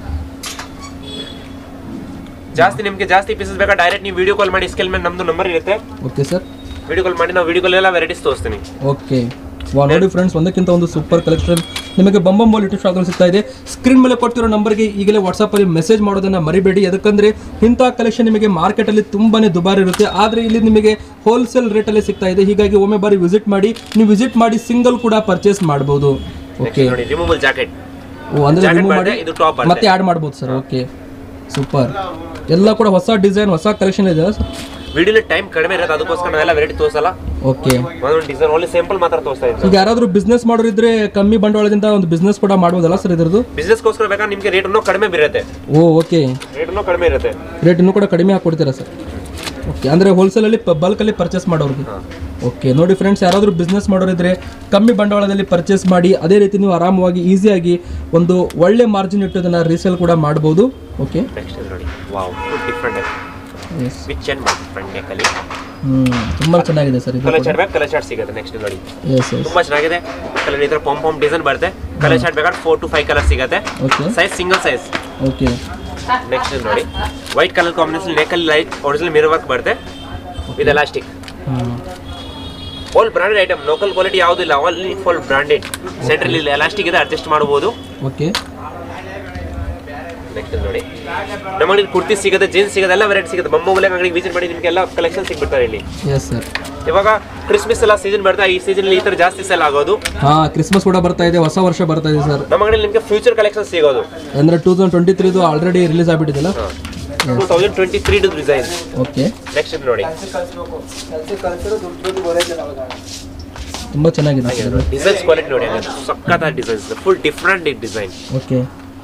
ಜಾಸ್ತಿ ನಿಮಗೆ ಜಾಸ್ತಿ ಪೀಸಸ್ ಬೇಕಾ ಡೈರೆಕ್ಟ್ ನೀವು ವಿಡಿಯೋ ಕಾಲ್ ಮಾಡಿ ಸ್ಕೇಲ್ ಮೇಲೆ ನಮ್ದು ನಂಬರ್ ಇರುತ್ತೆ ಓಕೆ ಸರ್ ವಿಡಿಯೋ ಕಾಲ್ ಮಾಡಿ ನಾವು ವಿಡಿಯೋ ಕಾಲ್ ಎಲ್ಲ ವೆರೈಟೀಸ್ ತೋರಿಸ್ತೀನಿ ಓಕೆ ವಾ ನೋಡಿ ಫ್ರೆಂಡ್ಸ್ ಒಂದಕ್ಕಿಂತ ಒಂದು ಸೂಪರ್ ಕಲೆಕ್ಷನ್ ನಿಮಗೆ ಬಂಬಂಬೋಲ್ ಯೂಟ್ಯೂಬ್ ಶಾಪ್ಗಳು ಸಿಗ್ತಾ ಇದೆ ಸ್ಕ್ರೀನ್ ಮೇಲೆ ಕೊಡ್ತಿರೋ ನಂಬರ್ಗೆ ಈಗಲೇ ವಾಟ್ಸಪ್ಪಲ್ಲಿ ಮೆಸೇಜ್ ಮಾಡೋದನ್ನ ಮರಿಬೇಡಿ ಯಾಕಂದ್ರೆ ಇಂಥ ಕಲೆಕ್ಷನ್ ನಿಮಗೆ ಮಾರ್ಕೆಟಲ್ಲಿ ತುಂಬಾನೇ ದುಬಾರಿ ಇರುತ್ತೆ ಆದರೆ ಇಲ್ಲಿ ನಿಮಗೆ ಹೋಲ್ಸೇಲ್ ರೇಟಲ್ಲಿ ಸಿಗ್ತಾ ಇದೆ ಹೀಗಾಗಿ ಒಮ್ಮೆ ಬಾರಿ ವಿಸಿಟ್ ಮಾಡಿ ನೀವು ವಿಸಿಟ್ ಮಾಡಿ ಸಿಂಗಲ್ ಕೂಡ ಪರ್ಚೇಸ್ ಮಾಡ್ಬೋದು ಓಕೆ ನೋಡಿ ರಿಮೂವಲ್ ಜಾಕೆಟ್ ಓ ಅಂದ್ರೆ Jacket remove ಬರುತ್ತೆ, ಮಾಡಿ ಇದು top ಬರುತ್ತೆ. ಮತ್ತೆ ಆಡ್ ಮಾಡ್ಬೋದು ಸರ್ ಓಕೆ ಸೂಪರ್ ಎಲ್ಲ ಕೂಡ ಹೊಸ ಡಿಸೈನ್ ಹೊಸ ಕಲೆಕ್ಷನ್ ಇದೆ ಸರ್ ವಿಡಿಯೋಲಿ ಟೈಮ್ ಕಡಿಮೆ ಇರುತ್ತೆ ಅದಕ್ಕೋಸ್ಕರ ನಾವೆಲ್ಲ ವೆರೈಟಿ ತೋರಿಸಲ್ಲ ಓಕೆ ಒಂದೊಂದು ಡಿಸೈನ್ ಓನ್ಲಿ ಸಿಂಪಲ್ ಮಾತ್ರ ತೋರಿಸ್ತಾ ಇದ್ದೀವಿ ಈಗ ಯಾರಾದರೂ ಬಿಸ್ನೆಸ್ ಮಾಡೋರಿದ್ರೆ ಕಮ್ಮಿ ಬಂಡವಾಳದಿಂದ ಒಂದು ಬಿಸ್ನೆಸ್ ಕೂಡ ಮಾಡ್ಬೋದಲ್ಲ ಸರ್ ಇದ್ರದ್ದು ಬಿಸ್ನೆಸ್ಗೋಸ್ಕರ ಬೇಕಾದ್ರೆ ನಿಮಗೆ ರೇಟ್ ಇನ್ನೂ ಕಡಿಮೆ ಬೀರುತ್ತೆ ಓ ಓಕೆ ರೇಟ್ ಇನ್ನೂ ಕಡಿಮೆ ಇರುತ್ತೆ ರೇಟ್ ಇನ್ನೂ ಕೂಡ ಕಡಿಮೆ ಹಾಕ್ಕೊಡ್ತೀರಾ ಸರ್ ಓಕೆ ಅಂದರೆ ಹೋಲ್ಸೇಲಲ್ಲಿ ಬಲ್ಕಲ್ಲಿ ಪರ್ಚೇಸ್ ಮಾಡೋರಿಗೆ ಓಕೆ ನೋಡಿ ಫ್ರೆಂಡ್ಸ್ ಯಾರಾದರೂ ಬಿಸ್ನೆಸ್ ಮಾಡೋರಿದ್ರೆ ಕಮ್ಮಿ ಬಂಡವಾಳದಲ್ಲಿ ಪರ್ಚೇಸ್ ಮಾಡಿ ಅದೇ ರೀತಿ ನೀವು ಆರಾಮವಾಗಿ ಈಸಿಯಾಗಿ ಒಂದು ಒಳ್ಳೆ ಮಾರ್ಜಿನ್ ಇಟ್ಟು ಅದನ್ನು ರೀಸೇಲ್ ಕೂಡ ಮಾಡ್ಬೋದು ಓಕೆ ನೆಕ್ಸ್ಟ್ ನೋಡಿ wow different yes which and front ನೆಕ್ಕಲ್ಲಿ ಹ್ಞೂ ತುಂಬ ಚೆನ್ನಾಗಿದೆ ಸರ್ ಇದು ಕಲರ್ ಚಾರ್ಟ್ ಬೇಕು ಕಲರ್ ಚಾರ್ಟ್ ಸಿಗುತ್ತೆ ನೆಕ್ಸ್ಟ್ ನೋಡಿ ಎಸ್ ಎಸ್ ತುಂಬಾ ಚೆನ್ನಾಗಿದೆ ಕಲರ್ ಈ ಥರ ಪಂಪ್ ಪಂಪ್ ಡಿಸೈನ್ ಬರುತ್ತೆ ಕಲರ್ ಚಾರ್ಟ್ ಬೇಕಾದ್ರೆ ಫೋರ್ ಟು ಫೈವ್ ಕಲರ್ ಸಿಗುತ್ತೆ okay size single size okay next ನೋಡಿ ವೈಟ್ ಕಲರ್ ಕಾಂಬಿನೇಷನ್ ನೆಕ್ಕಲ್ಲಿ ಲೈಟ್ ಒರಿಜಿನಲ್ ಮಿರರ್ ವರ್ಕ್ ಬರುತ್ತೆ ಇದು ಎಲಾಸ್ಟಿಕ್ ಹಾಂ all branded item local quality ಯಾವುದಿಲ್ಲ ಓನ್ಲಿ ಫುಲ್ ಬ್ರಾಂಡೆಡ್ ಸೆಂಟ್ರಲ್ಲಿ ಎಲಾಸ್ಟಿಕ್ ಇದೆ ಅಡ್ಜಸ್ಟ್ ಮಾಡಬಹುದು ಓಕೆ ನೆಕ್ಸ್ಟ್ ನೋಡಿ ನಮ್ಮ ಅಂಗಡಿ ಕುರ್ತಿ ಸಿಗುತ್ತೆ ಜೀನ್ಸ್ ಸಿಗುತ್ತೆ ಎಲ್ಲ ವೆರೈಟಿ ಸಿಗುತ್ತೆ ಬೊಮ್ಮಗುಲೆ ಅಂಗಡಿಗೆ ವಿಸಿಟ್ ಮಾಡಿ ನಿಮಗೆ ಎಲ್ಲ ಕಲೆಕ್ಷನ್ ಸಿಗ್ಬಿಡ್ತಾರೆ ಇಲ್ಲಿ ಎಸ್ ಸರ್ ಇವಾಗ ಕ್ರಿಸ್ಮಸ್ ಎಲ್ಲ ಸೀಸನ್ ಬರ್ತಾ ಈ ಸೀಸನ್ ಈ ತರ ಜಾಸ್ತಿ ಸೆಲ್ ಆಗೋದು ಹಾಂ ಕ್ರಿಸ್ಮಸ್ ಕೂಡ ಬರ್ತಾ ಇದೆ ಹೊಸ ವರ್ಷ ಬರ್ತಾ ಇದೆ ಸರ್ ನಮ್ಮ ಅಂಗಡಿಯಲ್ಲಿ ನಿಮಗೆ ಫ್ಯೂಚರ್ ಕಲೆಕ್ಷನ್ ಸಿಗೋದು ಅಂದರೆ ಟೂ ತೌಸಂಡ್ ಟ್ವೆಂಟಿ ತ್ರೀದು ಆಲ್ರೆಡಿ ರಿಲೀಸ್ ಆಗಿಬಿಟ್ಟಿದೆಲ್ಲ two thousand twenty three design okay next ನೋಡಿ ತುಂಬ ಚೆನ್ನಾಗಿದೆ ಸರ್ ಇದು ಡಿಸೈನ್ಸ್ ಕ್ವಾಲಿಟಿ ನೋಡಿ ಸಕ್ಕತ್ತ designs full different design okay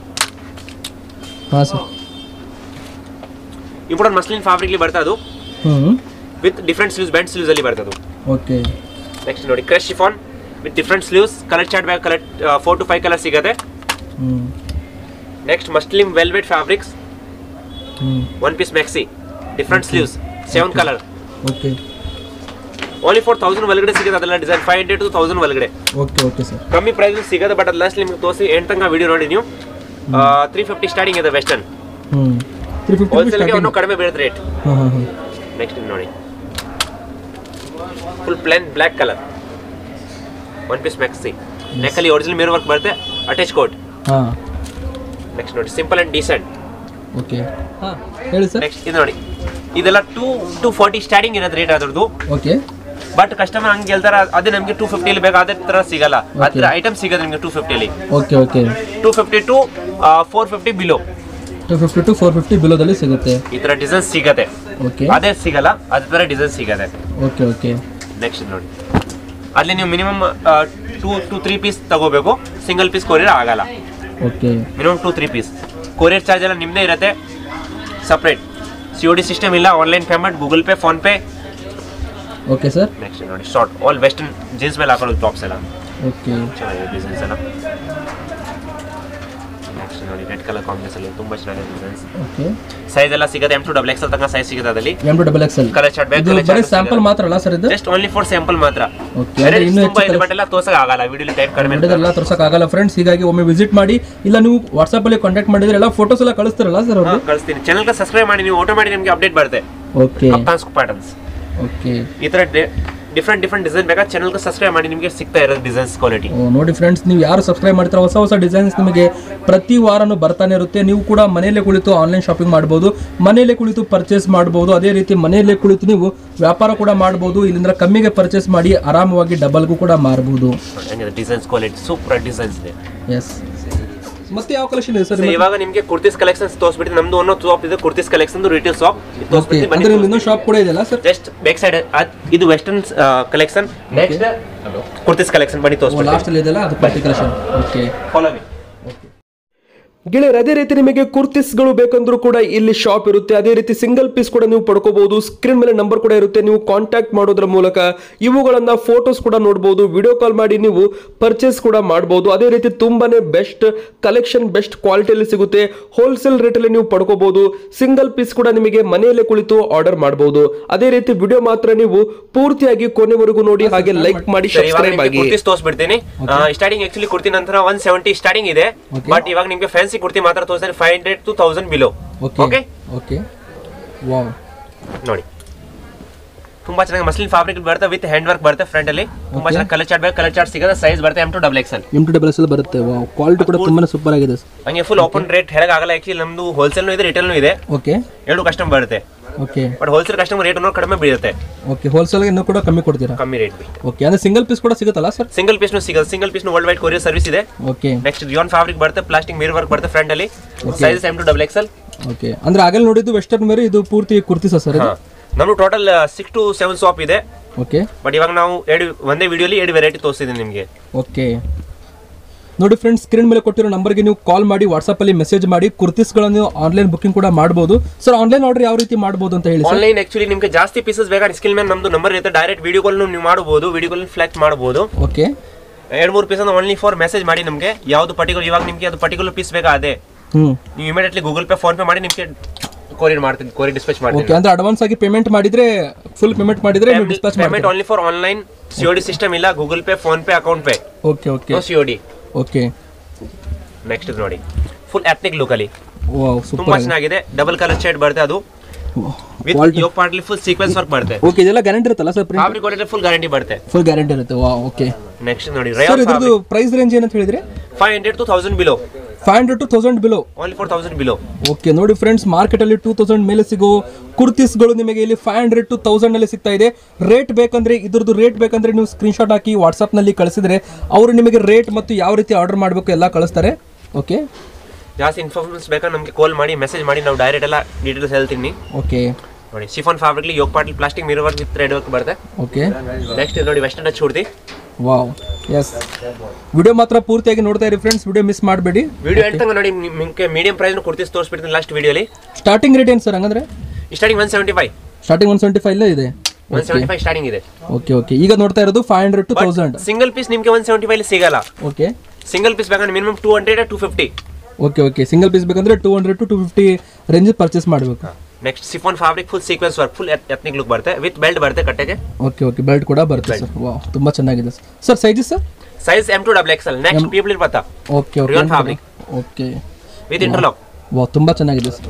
ಹಾಂ ಸರ್ ಇಂಪಾರ್ಟೆಂಟ್ ಮಸ್ಲಿನ್ ಫ್ಯಾಬ್ರಿಕ್ಲಿ ಬರ್ತಾ ಅದು ಹ್ಞೂ with different sleeves bend sleeves ಅಲ್ಲಿ ಬರ್ತದೆ ಓಕೆ ನೆಕ್ಸ್ಟ್ ನೋಡಿ crush chiffon with different sleeves colour chart bag colour four to five colour ಸಿಗುತ್ತೆ ಹ್ಞೂ ನೆಕ್ಸ್ಟ್ ಮಸ್ಲಿಮ್ ವೆಲ್ವೆಟ್ ಫ್ಯಾಬ್ರಿಕ್ಸ್ ಹ್ಞೂ one piece maxi different sleeves seven colour okay only four thousand ಒಳಗಡೆ ಸಿಗುತ್ತೆ ಅದೆಲ್ಲ design five hundred to thousand ಒಳಗಡೆ okay okay sir ಕಮ್ಮಿ price ಸಿಗುತ್ತೆ but ಅದು ಲಾಸ್ಟ್ ನಿಮ್ಗೆ ತೋರಿಸಿ ಎಂಟು ತನಕ ವಿಡಿಯೋ ನೋಡಿ ನೀವು ತ್ರೀ ಫಿಫ್ಟಿ ಸ್ಟಾರ್ಟಿಂಗ್ ಇದೆ ವೆಸ್ಟರ್ನ್ ಹ್ಞೂ ತ್ರೀ ಫಿಫ್ಟಿ ಹೋಲ್ಸೇಲ್ಗೆ ಇನ್ನೂ ಕಡಿಮೆ ಬೀಳುತ್ತೆ ರೇಟ್ ಹಾಂ ಹಾಂ ಹಾಂ ನೆಕ್ಸ್ಟ್ ನೋಡಿ full plain black colour one piece maxi ನೆಕ್ಕಲ್ಲಿ ಒರಿಜಿನಲ್ ಮಿರರ್ ವರ್ಕ್ ಬರುತ್ತೆ ಅಟ್ಯಾಚ್ ಕೋಟ್ ಹಾಂ ನೆಕ್ಸ್ಟ್ ನೋಡಿ ಸಿಂಪಲ್ ಅಂಡ್ ಡೀಸೆಂಟ್ ಓಕೆ ಹಾಂ ಹೇಳಿ ಸರ್ ನೆಕ್ಸ್ಟ್ ಇದು ನೋಡಿ ಇದೆಲ್ಲ ಟೂ ಟು ಫಾರ್ಟಿ ಸ್ಟಾರ್ಟಿಂಗ್ ಇರೋದು ರೇಟ್ ಅದ್ರದ್ದು ಓಕೆ ಬಟ್ ಕಸ್ಟಮರ್ ಹಂಗೆ ಹೇಳ್ತಾರ ಅದೇ ನಮಗೆ ಟೂ ಫಿಫ್ಟಿಲಿ ಬೇಕು ಅದೇ ತರ ಸಿಗಲ್ಲ ಅದ್ರ ಐಟಮ್ ಸಿಗೋದು ನಿಮಗೆ ಟೂ ಫಿಫ್ಟಿಲಿ okay okay two fifty to four fifty below two fifty to four fifty ಬಿಲೋದಲ್ಲಿ ಸಿಗುತ್ತೆ ಈ ತರ ಡಿಸೈನ್ ಸಿಗತ್ತೆ ಓಕೆ ಅದೇ ಸಿಗಲ್ಲ ಅದೇ ತರ ಡಿಸೈನ್ ಸಿಗತ್ತೆ ಓಕೆ ಓಕೆ ನೆಕ್ಸ್ಟ್ ನೋಡಿ ಅಲ್ಲಿ ನೀವು minimum two to three piece ತಗೋಬೇಕು ಸಿಂಗಲ್ ಪೀಸ್ ಕೊರಿಯರ್ ಆಗಲ್ಲ okay minimum two three piece courier charge ಎಲ್ಲ ನಿಮ್ಮದೇ ಇರುತ್ತೆ separate C O D system ಇಲ್ಲ online payment Google Pay PhonePe okay sir next ನೋಡಿ ಶಾರ್ಟ್ ಆಲ್ ವೆಸ್ಟರ್ನ್ ಜೀನ್ಸ್ ಮೇಲೆ ಹಾಕೊಳ್ಳೋದು tops ಎಲ್ಲ ಓಕೆ ಚೆನ್ನಾಗಿದೆ ಡಿಸೈನ್ಸ್ ಎಲ್ಲ ನೆಕ್ಸ್ಟ್ ನೋಡಿ ರೆಡ್ ಕಲರ್ ಕಾಂಬಿನೇಷನ್ ತುಂಬ ಚೆನ್ನಾಗಿದೆ ಡಿಸೈನ್ಸ್ ಓಕೆ ಸೈಜ್ ಎಲ್ಲ ಸಿಗುತ್ತೆ ಎಮ್ ಟು ಡಬಲ್ ಎಕ್ಸ್ ತನಕ ಸೈಜ್ ಸಿಗುತ್ತೆ ಅದರಲ್ಲಿ M to double X L colour chart ಇದು ಬೇಕು ಬರೀ ಸ್ಯಾಂಪಲ್ ಮಾತ್ರ ಅಲ್ಲ ಸರ್ ಇದು ಜಸ್ಟ್ ಓನ್ಲಿ ಫಾರ್ ಸ್ಯಾಂಪಲ್ ಮಾತ್ರ ಓಕೆ ಅಂದ್ರೆ ಇನ್ನೂ ತುಂಬಾ ಹೆಚ್ಚು ಇದೆ ಬಟ್ ಎಲ್ಲ ತೋರ್ಸಕ್ ಆಗಲ್ಲ ವಿಡಿಯೋ ಟೈಮ್ ಕಡಿಮೆ ಇರುತ್ತೆ. ವಿಡಿಯೋದೆಲ್ಲ ತೋರ್ಸೋಕ್ಕಾಗಲ್ಲ ಫ್ರೆಂಡ್ಸ್ ಹೀಗಾಗಿ ಒಮ್ಮೆ ವಿಸಿಟ್ ಮಾಡಿ ಇಲ್ಲ ನೀವು ವಾಟ್ಸಪ್ಪಲ್ಲಿ ಕಾಂಟ್ಯಾಕ್ಟ್ ಮಾಡಿದ್ರೆ ಎಲ್ಲ ಫೋಟೋಸ್ ಎಲ್ಲ ಕಳಿಸ್ತಾರಲ್ಲ ಸರ್ ಹಾ, ಅವರು ಕಳಿಸ್ತೀನಿ ಚಾನಲ್ಗೆ ಸಬ್ಸ್ಕ್ರೈಬ್ ಮಾಡಿ ನೀವು ಆಟೋಮೆಟಿಕ್ ನಿಮಗೆ ಅಪ್ಡೇಟ್ ಬರುತ್ತೆ ಓಕೆ ಅಪ್ಪಾನ್ಸ್ ಪ್ಯಾಟರ್ನ್ಸ್ ಓಕೆ ಈ ತರ ಡಿಫ್ರೆಂಟ್ ಡಿಫ್ರೆಂಟ್ ಡಿಸೈನ್ ಬೇಕಾ ಚಾನಲ್ಗೆ ಸಬ್ಸ್ಕ್ರೈಬ್ ಮಾಡಿ ನಿಮಗೆ ಸಿಗ್ತಾ ಇರೋದು ಡಿಸೈನ್ಸ್ ಕ್ವಾಲಿಟಿ ಓ, ನೋಡಿ ಫ್ರೆಂಡ್ಸ್ ನೀವು ಯಾರು ಸಬ್ಸ್ಕ್ರೈಬ್ ಮಾಡ್ತೀರಾ ಹೊಸ ಹೊಸ ಡಿಸೈನ್ಸ್ ನಿಮಗೆ ಪ್ರತಿ ವಾರನೂ ಬರ್ತಾನೆ ಇರುತ್ತೆ ನೀವು ಕೂಡ ಮನೆಯಲ್ಲೇ ಕುಳಿತು ಆನ್ಲೈನ್ ಶಾಪಿಂಗ್ ಮಾಡ್ಬೋದು ಮನೆಯಲ್ಲೇ ಕುಳಿತು ಪರ್ಚೇಸ್ ಮಾಡ್ಬೋದು ಅದೇ ರೀತಿ ಮನೆಯಲ್ಲೇ ಕುಳಿತು ನೀವು ವ್ಯಾಪಾರ ಕೂಡ ಮಾಡ್ಬೋದು ಇಲ್ಲಿಂದ ಕಮ್ಮಿಗೆ ಪರ್ಚೇಸ್ ಮಾಡಿ ಆರಾಮವಾಗಿ ಡಬಲ್ಗೂ ಕೂಡ ಮಾರ್ಬೋದು ಹಂಗಿದೆ ಡಿಸೈನ್ಸ್ ಕ್ವಾಲಿಟಿ ಸೂಪರ್ ಡಿಸೈನ್ಸ್ ಇದೆ ಎಸ್ ಮತ್ತೆ ಯಾವ ಕಲೆಕ್ಷನ್ ಇದೆ ಸರ್ So, ಇವಾಗ ನಿಮಗೆ ಕುರ್ತೀಸ್ ಕಲೆಕ್ಷನ್ಸ್ ತೋರಿಸ್ಬಿಟ್ಟು ನಮ್ದು ಒಂದು ಶಾಪ್ ಇದೆ kurtis collection retail shop okay ಅಂದ್ರೆ ನಿಮ್ದು ಇನ್ನೊಂದು ಶಾಪ್ ಕೂಡ ಇದೆಯಲ್ಲ ಸರ್ ಜಸ್ಟ್ ಬ್ಯಾಕ್ ಸೈಡ್ ಇದು western collection next kurtis collection ಬನ್ನಿ ತೋರಿಸ್ಬಿಟ್ಟು ಲಾಸ್ಟ್ ಅಲ್ಲಿ ಇದೆಯಲ್ಲ ಅದು party collection okay follow me ಗೆಳೆಯರು ಅದೇ ರೀತಿ ನಿಮಗೆ ಕುರ್ತಿಸ್ಗಳು ಬೇಕಂದ್ರೂ ಕೂಡ ಇಲ್ಲಿ ಶಾಪ್ ಇರುತ್ತೆ ಅದೇ ರೀತಿ ಸಿಂಗಲ್ ಪೀಸ್ ಕೂಡ ನೀವು ಪಡ್ಕೋಬಹುದು ಸ್ಕ್ರೀನ್ ಮೇಲೆ ನಂಬರ್ ಕೂಡ ಇರುತ್ತೆ ನೀವು ಕಾಂಟ್ಯಾಕ್ಟ್ ಮಾಡೋದ್ರ ಮೂಲಕ ಇವುಗಳನ್ನ ಫೋಟೋಸ್ ಕೂಡ ನೋಡಬಹುದು ವಿಡಿಯೋ ಕಾಲ್ ಮಾಡಿ ನೀವು ಪರ್ಚೇಸ್ ಕೂಡ ಮಾಡಬಹುದು ಅದೇ ರೀತಿ ತುಂಬಾನೇ ಬೆಸ್ಟ್ ಕಲೆಕ್ಷನ್ ಬೆಸ್ಟ್ ಕ್ವಾಲಿಟಿಯಲ್ಲಿ ಸಿಗುತ್ತೆ ಹೋಲ್ಸೇಲ್ ರೇಟಲ್ಲಿ ನೀವು ಪಡ್ಕೋಬಹುದು ಸಿಂಗಲ್ ಪೀಸ್ ಕೂಡ ನಿಮಗೆ ಮನೆಯಲ್ಲೇ ಕುಳಿತು ಆರ್ಡರ್ ಮಾಡಬಹುದು ಅದೇ ರೀತಿ ವಿಡಿಯೋ ಮಾತ್ರ ನೀವು ಪೂರ್ತಿಯಾಗಿ ಕೊನೆವರೆಗೂ ನೋಡಿ ಹಾಗೆ ಲೈಕ್ ಮಾಡಿ ಸರ್, ಇವಾಗ ಸಬ್ಸ್ಕ್ರೈಬ್ ನಿಮ್ಗೆ ಆಗಿ ಕುರ್ತೀಸ್ ತೋರಿಸ್ಬಿಡ್ತೀನಿ ಸ್ಟಾರ್ಟಿಂಗ್ ಆಕ್ಚುಲಿ ಕುರ್ತಿ ನಂತರ ಒನ್ ಸೆವೆಂಟಿ ಸ್ಟಾರ್ಟಿಂಗ್ ಇದೆ ಬಟ್ ಇವಾಗ ನಿಮ್ಗೆ ಫ್ಯಾನ್ಸಿ ಕುರ್ತಿ ಮಾತ್ರ ತೋರಿಸ್ತಾರೆ five hundred to thousand below okay okay okay wow ನೋಡಿ ತುಂಬಾ ಚೆನ್ನಾಗಿ ಮಸ್ಲಿನ್ ಫ್ಯಾಬ್ರಿಕ್ ಬರುತ್ತೆ ವಿತ್ ಹ್ಯಾಂಡ್ ವರ್ಕ್ ಬರುತ್ತೆ ಫ್ರಂಟ್ ಅಲ್ಲಿ ತುಂಬಾ ಚೆನ್ನಾಗಿ ಕಲರ್ ಚಾರ್ಟ್ ಬೇಕು ಕಲರ್ ಚಾರ್ಟ್ ಸಿಗುತ್ತೆ ಸೈಜ್ ಬರುತ್ತೆ M to double XL M to double S L ಬರುತ್ತೆ ಕ್ವಾಲಿಟಿ ಕೂಡ ತುಂಬಾನೇ ಸೂಪರ್ ಆಗಿದೆ ಹಂಗೆ ಫುಲ್ ಓಪನ್ ರೇಟ್ ಆಗಲ್ಲ ಆಕ್ಚುಲಿ ನಮ್ದು ಹೋಲ್ಸೇಲ್ನು ಇದೆ ರಿಟೇಲ್ನು ಇದೆ ಓಕೆ ಎರಡು ಕಸ್ಟಮರ್ ಬರುತ್ತೆ okay but wholesale customer rate ಅನ್ನೋ ಕಡಿಮೆ ಬೀಳುತ್ತೆ ಓಕೆ ಹೋಲ್ಸೇಲ್ಗೆ ಇನ್ನೂ ಕೂಡ ಕಮ್ಮಿ ಕೊಡ್ತೀರಾ ಕಮ್ಮಿ ರೇಟ್ ಓಕೆ ಅಂದ್ರೆ ಸಿಂಗಲ್ ಪೀಸ್ ಕೂಡ ಸಿಗುತ್ತಲ್ಲ ಸರ್ ಸಿಂಗಲ್ ಪೀಸ್ನು ಸಿಗುತ್ತೆ ಸಿಂಗಲ್ ಪೀಸ್ನು ವರ್ಲ್ಡ್ ವೈಡ್ ಕೊರಿಯರ್ ಸರ್ವಿಸ್ ಇದೆ ಓಕೆ ನೆಕ್ಸ್ಟ್ ಜಿಯೋನ್ ಫ್ಯಾಬ್ರಿಕ್ ಬರುತ್ತೆ ಪ್ಲಾಸ್ಟಿಕ್ ಮಿರ್ ವರ್ಕ್ ಬರುತ್ತೆ ಫ್ರಂಟ್ ಅಲ್ಲಿ size M to double XL okay ಅಂದ್ರೆ ಆಗಲೇ ನೋಡಿದ್ದು ವೆಸ್ಟರ್ನ್ ವೇರ್ ಇದು ಪೂರ್ತಿ ಕುರ್ತಿಸ ಸರ್ ಇದು ನಮ್ದು total six to seven shop ಇದೆ ಓಕೆ ಬಟ್ ಇವಾಗ ನಾವು ಎರಡು ಒಂದೇ ವಿಡಿಯೋಲಿ ಎರಡು ವೆರೈಟಿ ತೋರಿಸಿದ್ದೀನಿ ನಿಮಗೆ ಓಕೆ ನೋಡಿ ಫ್ರೆಂಡ್ಸ್ ಸ್ಕ್ರೀನ್ ಮೇಲೆ ಕೊಟ್ಟಿರೋ ನಂಬರ್ಗೆ ನೀವು ಕಾಲ್ ಮಾಡಿ ವಾಟ್ಸಪ್ಪಲ್ಲಿ ಮೆಸೇಜ್ ಮಾಡಿ ಕುರ್ತಿಸ್ಗಳನ್ನು ಆನ್ಲೈನ್ ಬುಕಿಂಗ್ ಕೂಡ ಮಾಡ್ಬೋದು ಸರ್ ಆನ್ಲೈನ್ ಆರ್ಡರ್ ಯಾವ ರೀತಿ ಮಾಡ್ಬೋದು ಅಂತ ಹೇಳಿ ಸರ್ ಆನ್ಲೈನ್ ಆಕ್ಚುಲಿ ನಿಮಗೆ ಜಾಸ್ತಿ ಪೀಸಸ್ ಬೇಕಾ ಸ್ಕಿಲ್ ಮೇಲೆ ನಮ್ದು ನಂಬರ್ ಇರುತ್ತೆ ಡೈರೆಕ್ಟ್ ವಿಡಿಯೋ ಕಾಲ್ ನೀವು ಮಾಡಬಹುದು ವಿಡಿಯೋ ಕಾಲ್ ಫ್ಲೆಕ್ಟ್ ಮಾಡಬಹುದು ಓಕೆ ಎರಡು ಮೂರು ಪೀಸ್ ಓನ್ಲಿ ಫಾರ್ ಮೆಸೇಜ್ ಮಾಡಿ ನಮಗೆ ಯಾವ್ದು ಪರ್ಟಿಕ್ಯುಲರ್ ಇವಾಗ ನಿಮಗೆ ಅದು ಪರ್ಟಿಕ್ಯುಲರ್ ಪೀಸ್ ಬೇಕಾ ಅದೇ ಹ್ಞೂ ನೀವು immediately Google Pay PhonePe ಮಾಡಿ ನಿಮಗೆ ಕೊರಿಯರ್ ಮಾಡ್ತೀನಿ ಕೊರಿಯರ್ ಡಿಸ್ಪ್ಯಾಚ್ ಓಕೆ ಮಾಡ್ತೀನಿ ಅಂದ್ರೆ ಅಡ್ವಾನ್ಸ್ ಆಗಿ ಪೇಮೆಂಟ್ ಮಾಡಿದ್ರೆ ಫುಲ್ ಪೇಮೆಂಟ್ ಮಾಡಿದ್ರೆ ನೀವು ಡಿಸ್ಪ್ಯಾಚ್ ಪೇಮೆಂಟ್ ಮಾಡ್ತೀರಾ only for online COD system ಇಲ್ಲ Google Pay PhonePe account pay okay okay no COD okay next ನೋಡಿ ಫುಲ್ ಎತ್ನಿಕ್ ಲುಕ್ ಅಲ್ಲಿ ವಾವ್ ತುಂಬಾ ಸೂಪರ್ ಚೆನ್ನಾಗಿದೆ ಡಬಲ್ ಕಲರ್ ಶೇಡ್ ಬರುತ್ತೆ ಅದು with yoke partly full sequence work ಬರುತ್ತೆ okay ಇದೆಲ್ಲ guarantee ಇರುತ್ತಲ್ಲ sir print fabric quality full guarantee ಬರುತ್ತೆ ಫುಲ್ ಗ್ಯಾರಂಟಿ ಇರುತ್ತೆ ವಾ ಓಕೆ ನೆಕ್ಸ್ಟ್ ನೋಡಿ ಸರ್ ರಯಾನ್ ಇದ್ರದ್ದು ಪ್ರೈಸ್ ರೇಂಜ್ ಏನಂತ ಹೇಳಿದ್ರೆ five hundred to thousand below five hundred to thousand below only four thousand below okay ನೋಡಿ ಫ್ರೆಂಡ್ಸ್ ಮಾರ್ಕೆಟಲ್ಲಿ ಟೂ ತೌಸಂಡ್ ಮೇಲೆ ಸಿಗೋ ಕುರ್ತೀಸ್ಗಳು ನಿಮಗೆ ಇಲ್ಲಿ ಫೈವ್ ಹಂಡ್ರೆಡ್ ಟು ತೌಸಂಡಲ್ಲಿ ಸಿಗ್ತಾ ಇದೆ ರೇಟ್ ಬೇಕಂದ್ರೆ ಇದ್ರದ್ದು ರೇಟ್ ಬೇಕಂದ್ರೆ ನೀವು ಸ್ಕ್ರೀನ್ಶಾಟ್ ಹಾಕಿ ವಾಟ್ಸಪ್ನಲ್ಲಿ ಕಳಿಸಿದ್ರೆ ಅವರು ನಿಮಗೆ ರೇಟ್ ಮತ್ತು ಯಾವ ರೀತಿ ಆರ್ಡರ್ ಮಾಡಬೇಕು ಎಲ್ಲ ಕಳಿಸ್ತಾರೆ ಓಕೆ ಜಾಸ್ತಿ ಇನ್ಫಾರ್ಮೇಷನ್ಸ್ ಬೇಕಾ ನಮಗೆ ಕಾಲ್ ಮಾಡಿ ಮೆಸೇಜ್ ಮಾಡಿ ನಾವು ಡೈರೆಕ್ಟ್ ಎಲ್ಲ ಡೀಟೇಲ್ಸ್ ಹೇಳ್ತೀನಿ ಓಕೆ ನೋಡಿ ಸಿಫಾನ್ ಫ್ಯಾಬ್ರಿಕ್ಲಿ yoke partly plastic mirror work with red work ಬರುತ್ತೆ ಓಕೆ ನೆಕ್ಸ್ಟ್ ನೋಡಿ ವೆಸ್ಟರ್ನ್ ಟಚ್ ಹೊಡ್ತಿ ವಾವ್ ಎಸ್ ವಿಡಿಯೋ ಮಾತ್ರ ಪೂರ್ತಿಯಾಗಿ ನೋಡ್ತಾ ಇರಿ ಫ್ರೆಂಡ್ಸ್ ವಿಡಿಯೋ ಮಿಸ್ ಮಾಡಬೇಡಿ ವಿಡಿಯೋ ಎಂಟಂಗ ನೋಡಿ ನಿಮಗೆ ಮೀಡಿಯಂ ಪ್ರೈಸ್ ಕೊಡ್ತೀವಿ ತೋರಿಸ್ಬಿಡ್ತೀನಿ ಲಾಸ್ಟ್ ವಿಡಿಯೋಲಿ ಸ್ಟಾರ್ಟಿಂಗ್ ರೇಟ್ ಏನು ಸರ್ ಹಂಗಂದ್ರೆ starting one seventy five starting one seventy five ಇದೆ ಒನ್ ಸೆವೆಂಟಿ ಫೈವ್ ಸ್ಟಾರ್ಟಿಂಗ್ ಇದೆ ಓಕೆ ಓಕೆ ಈಗ ನೋಡ್ತಾ ಇರೋದು five hundred to thousand single piece ನಿಮಗೆ ಒನ್ ಸೆವೆಂಟಿ ಫೈವ್ ಸಿಗಲ್ಲ ಓಕೆ ಸಿಂಗಲ್ ಪೀಸ್ ಬೇಕಾದ್ರೆ minimum two hundred two fifty okay okay single piece ಬೇಕಂದ್ರೆ two hundred to two fifty range purchase ಮಾಡಬೇಕು next chiffon fabric full sequence work full ethnic look ಬರುತ್ತೆ with belt ಬರುತ್ತೆ ಕಟ್ಟೆಗೆ okay okay belt ಕೂಡ ಬರುತ್ತೆ sir wow ತುಂಬ ಚೆನ್ನಾಗಿದೆ sir sizes sir size M to double XL next people ಇರ್ಬತ್ತಾ okay okay Real fabric. Okay with interlock wow ತುಂಬ ಚೆನ್ನಾಗಿದೆ ಸರ್